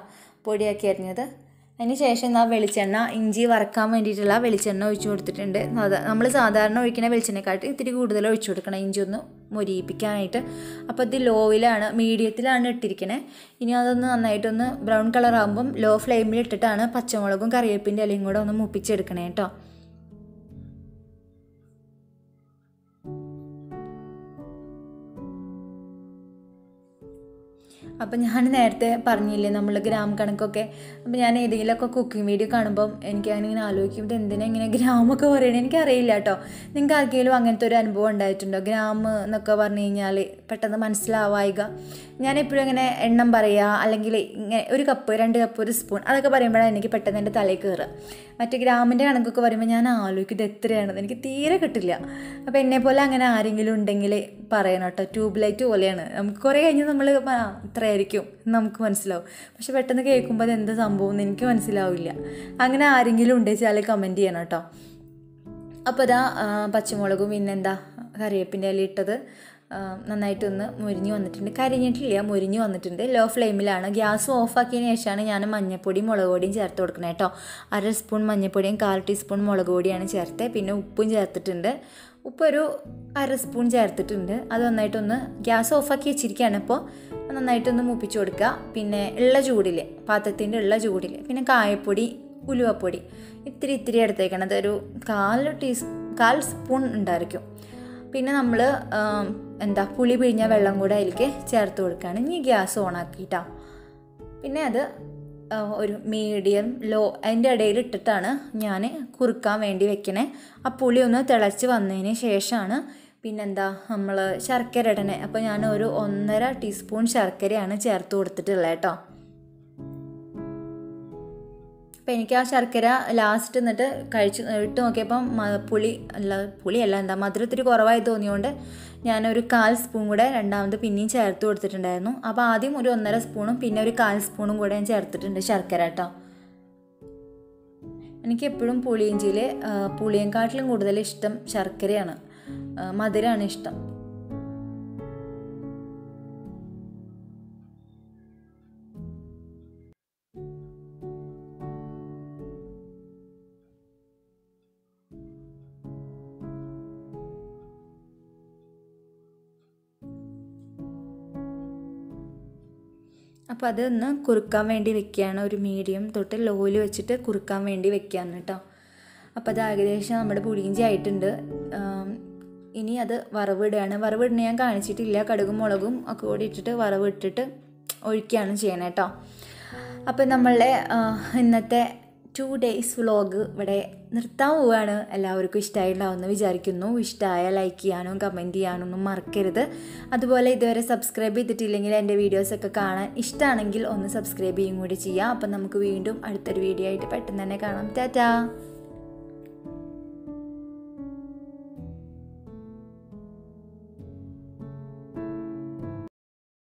പൊടിയാക്കി അരിഞ്ഞത് അതിന് ശേഷം ആ വെളിച്ചെണ്ണ ഇഞ്ചി വറക്കാൻ വേണ്ടിയിട്ടുള്ള വെളിച്ചെണ്ണ ഒഴിച്ചു കൊടുത്തിട്ടുണ്ട് അത് നമ്മൾ സാധാരണ ഒഴിക്കുന്ന വെളിച്ചെണ്ണയെക്കാട്ടി ഇത്തിരി കൂടുതൽ ഒഴിച്ചു കൊടുക്കണം ഇഞ്ചി ഒന്ന് മൊരിയിപ്പിക്കാനായിട്ട് അപ്പോൾ ഇത് ലോയിലാണ് മീഡിയത്തിലാണ് ഇട്ടിരിക്കണേ ഇനി അതൊന്ന് നന്നായിട്ടൊന്ന് ബ്രൗൺ കളർ ആകുമ്പം ലോ ഫ്ലെയിമിൽ ഇട്ടിട്ടാണ് പച്ചമുളകും കറിവേപ്പിൻ്റെ ഇലയും കൂടെ ഒന്ന് മുപ്പിച്ചെടുക്കണേ കേട്ടോ അപ്പം ഞാൻ നേരത്തെ പറഞ്ഞില്ലേ നമ്മൾ ഗ്രാം കണക്കൊക്കെ അപ്പം ഞാൻ ഏതെങ്കിലുമൊക്കെ കുക്കിംഗ് വീഡിയോ കാണുമ്പം എനിക്ക് അങ്ങനെ ആലോചിക്കും ഇത് എന്തിനാ ഇങ്ങനെ ഗ്രാമൊക്കെ പറയണേ എനിക്കറിയില്ല കേട്ടോ നിങ്ങൾക്ക് ആർക്കെങ്കിലും അങ്ങനത്തെ ഒരു അനുഭവം ഉണ്ടായിട്ടുണ്ടോ ഗ്രാം എന്നൊക്കെ പറഞ്ഞു കഴിഞ്ഞാൽ പെട്ടെന്ന് മനസ്സിലാവായിക ഞാൻ എപ്പോഴും ഇങ്ങനെ എണ്ണം പറയുക അല്ലെങ്കിൽ ഇങ്ങനെ ഒരു കപ്പ് രണ്ട് കപ്പ് ഒരു സ്പൂൺ അതൊക്കെ പറയുമ്പോഴാണ് എനിക്ക് പെട്ടെന്ന് എൻ്റെ തലയിൽ കയറുക മറ്റേ ഗ്രാമിൻ്റെ കണക്കൊക്കെ പറയുമ്പോൾ ഞാൻ ആലോചിക്കും ഇത് എത്രയാണെന്ന് എനിക്ക് തീരെ കിട്ടില്ല അപ്പോൾ എന്നെപ്പോലെ അങ്ങനെ ആരെങ്കിലും ഉണ്ടെങ്കിൽ പറയണം കേട്ടോ ട്യൂബ് ലൈറ്റ് പോലെയാണ് നമുക്ക് കുറേ കഴിഞ്ഞ് നമ്മൾ ആ ഇത്രയായിരിക്കും എന്ന് നമുക്ക് മനസ്സിലാവും പക്ഷെ പെട്ടെന്ന് കേൾക്കുമ്പോൾ അത് എന്ത് സംഭവം എന്ന് എനിക്ക് മനസ്സിലാവില്ല അങ്ങനെ ആരെങ്കിലും ഉണ്ടെച്ചാൽ കമൻറ്റ് ചെയ്യണം കേട്ടോ അപ്പോൾ ഇതാ പച്ചമുളകും പിന്നെന്താ കറിവേപ്പിൻ്റെ ഇല ഇട്ടത് നന്നായിട്ടൊന്ന് മുരിഞ്ഞ് വന്നിട്ടുണ്ട് കരിഞ്ഞിട്ടില്ല മുരിഞ്ഞ് വന്നിട്ടുണ്ട് ലോ ഫ്ലെയിമിലാണ് ഗ്യാസ് ഓഫാക്കിയതിന് ശേഷമാണ് ഞാൻ മഞ്ഞപ്പൊടിയും മുളക് പൊടിയും ചേർത്ത് കൊടുക്കുന്നത് കേട്ടോ അര സ്പൂൺ മഞ്ഞപ്പൊടിയും കാൽ ടീസ്പൂൺ മുളക് പൊടിയാണ് ചേർത്തത് പിന്നെ ഉപ്പും ചേർത്തിട്ടുണ്ട് ഉപ്പൊരു അര സ്പൂൺ ചേർത്തിട്ടുണ്ട് അത് നന്നായിട്ടൊന്ന് ഗ്യാസ് ഓഫാക്കി വെച്ചിരിക്കുകയാണ് ഇപ്പോൾ നന്നായിട്ടൊന്ന് മുപ്പിച്ച് കൊടുക്കുക പിന്നെ ഉള്ള ചൂടിൽ പാത്രത്തിൻ്റെ ഉള്ള ചൂടിൽ പിന്നെ കായപ്പൊടി ഉലുവപ്പൊടി ഇത്തിരി ഇത്തിരി എടുത്തേക്കണം അതൊരു കാൽ ടീസ് കാൽ സ്പൂൺ ഉണ്ടായിരിക്കും പിന്നെ നമ്മൾ എന്താ പുളി പിഴിഞ്ഞ വെള്ളം കൂടെ അതിലേക്ക് ചേർത്ത് കൊടുക്കുകയാണ് ഇനി ഗ്യാസ് ഓൺ ആക്കിയിട്ടാ പിന്നെ അത് ഒരു മീഡിയം ലോ അതിൻ്റെ ഇടയിൽ ഇട്ടിട്ടാണ് ഞാൻ കുറുക്കാൻ വേണ്ടി വെക്കണേ ആ പുളി ഒന്ന് തിളച്ച് വന്നതിന് ശേഷമാണ് പിന്നെന്താ നമ്മൾ ശർക്കര ഇടണേ അപ്പോൾ ഞാൻ ഒരു ഒന്നര ടീസ്പൂൺ ശർക്കരയാണ് ചേർത്ത് കൊടുത്തിട്ടുള്ളത് കേട്ടോ അപ്പോൾ എനിക്ക് ആ ശർക്കര ലാസ്റ്റ് എന്നിട്ട് കഴിച്ച് ഇട്ട് നോക്കിയപ്പം പുളി അല്ല പുളിയല്ല എന്താ മധുരം ഇത്തിരി കുറവായി തോന്നിയോണ്ട് ഞാനൊരു കാൽ സ്പൂൺ കൂടെ രണ്ടാമത് പിന്നെയും ചേർത്ത് കൊടുത്തിട്ടുണ്ടായിരുന്നു അപ്പോൾ ആദ്യം ഒരു ഒന്നര സ്പൂണും പിന്നെ ഒരു കാൽ സ്പൂണും കൂടെ ഞാൻ ചേർത്തിട്ടുണ്ട് ശർക്കര കേട്ടോ എനിക്ക് എപ്പോഴും പുളിയിഞ്ചിയിൽ പുളിയെക്കാട്ടിലും കൂടുതൽ ഇഷ്ടം ശർക്കരയാണ് മധുരമാണ് ഇഷ്ടം അപ്പോൾ അതൊന്ന് കുറുക്കാൻ വേണ്ടി വെക്കുകയാണ് ഒരു മീഡിയം തൊട്ട് ലോയിൽ വെച്ചിട്ട് കുറുക്കാൻ വേണ്ടി വെക്കുകയാണ് കേട്ടോ അപ്പോൾ അത് ഏകദേശം നമ്മുടെ പുളിയിഞ്ചി ആയിട്ടുണ്ട് ഇനി അത് വറവിടുകയാണ് വറവിടുന്ന ഞാൻ കാണിച്ചിട്ടില്ല കടുകും മുളകും ഒക്കെ കൂടി ഇട്ടിട്ട് വറവിട്ടിട്ട് ഒഴിക്കുകയാണ് ചെയ്യണേ കേട്ടോ അപ്പോൾ നമ്മളുടെ ഇന്നത്തെ ടു ഡേയ്സ് വ്ളോഗ് ഇവിടെ നിർത്താൻ പോവുകയാണ് എല്ലാവർക്കും ഇഷ്ടമായിട്ടുണ്ടാവുമെന്ന് വിചാരിക്കുന്നു ഇഷ്ടമായ ലൈക്ക് ചെയ്യാനും കമൻറ്റ് ചെയ്യാനൊന്നും മറക്കരുത് അതുപോലെ ഇതുവരെ സബ്സ്ക്രൈബ് ചെയ്തിട്ടില്ലെങ്കിൽ എൻ്റെ വീഡിയോസൊക്കെ കാണാൻ ഇഷ്ടമാണെങ്കിൽ ഒന്ന് സബ്സ്ക്രൈബ് ചെയ്യും കൂടി ചെയ്യാം അപ്പം നമുക്ക് വീണ്ടും അടുത്തൊരു വീഡിയോ ആയിട്ട് പെട്ടെന്ന് തന്നെ കാണാം ടാറ്റാ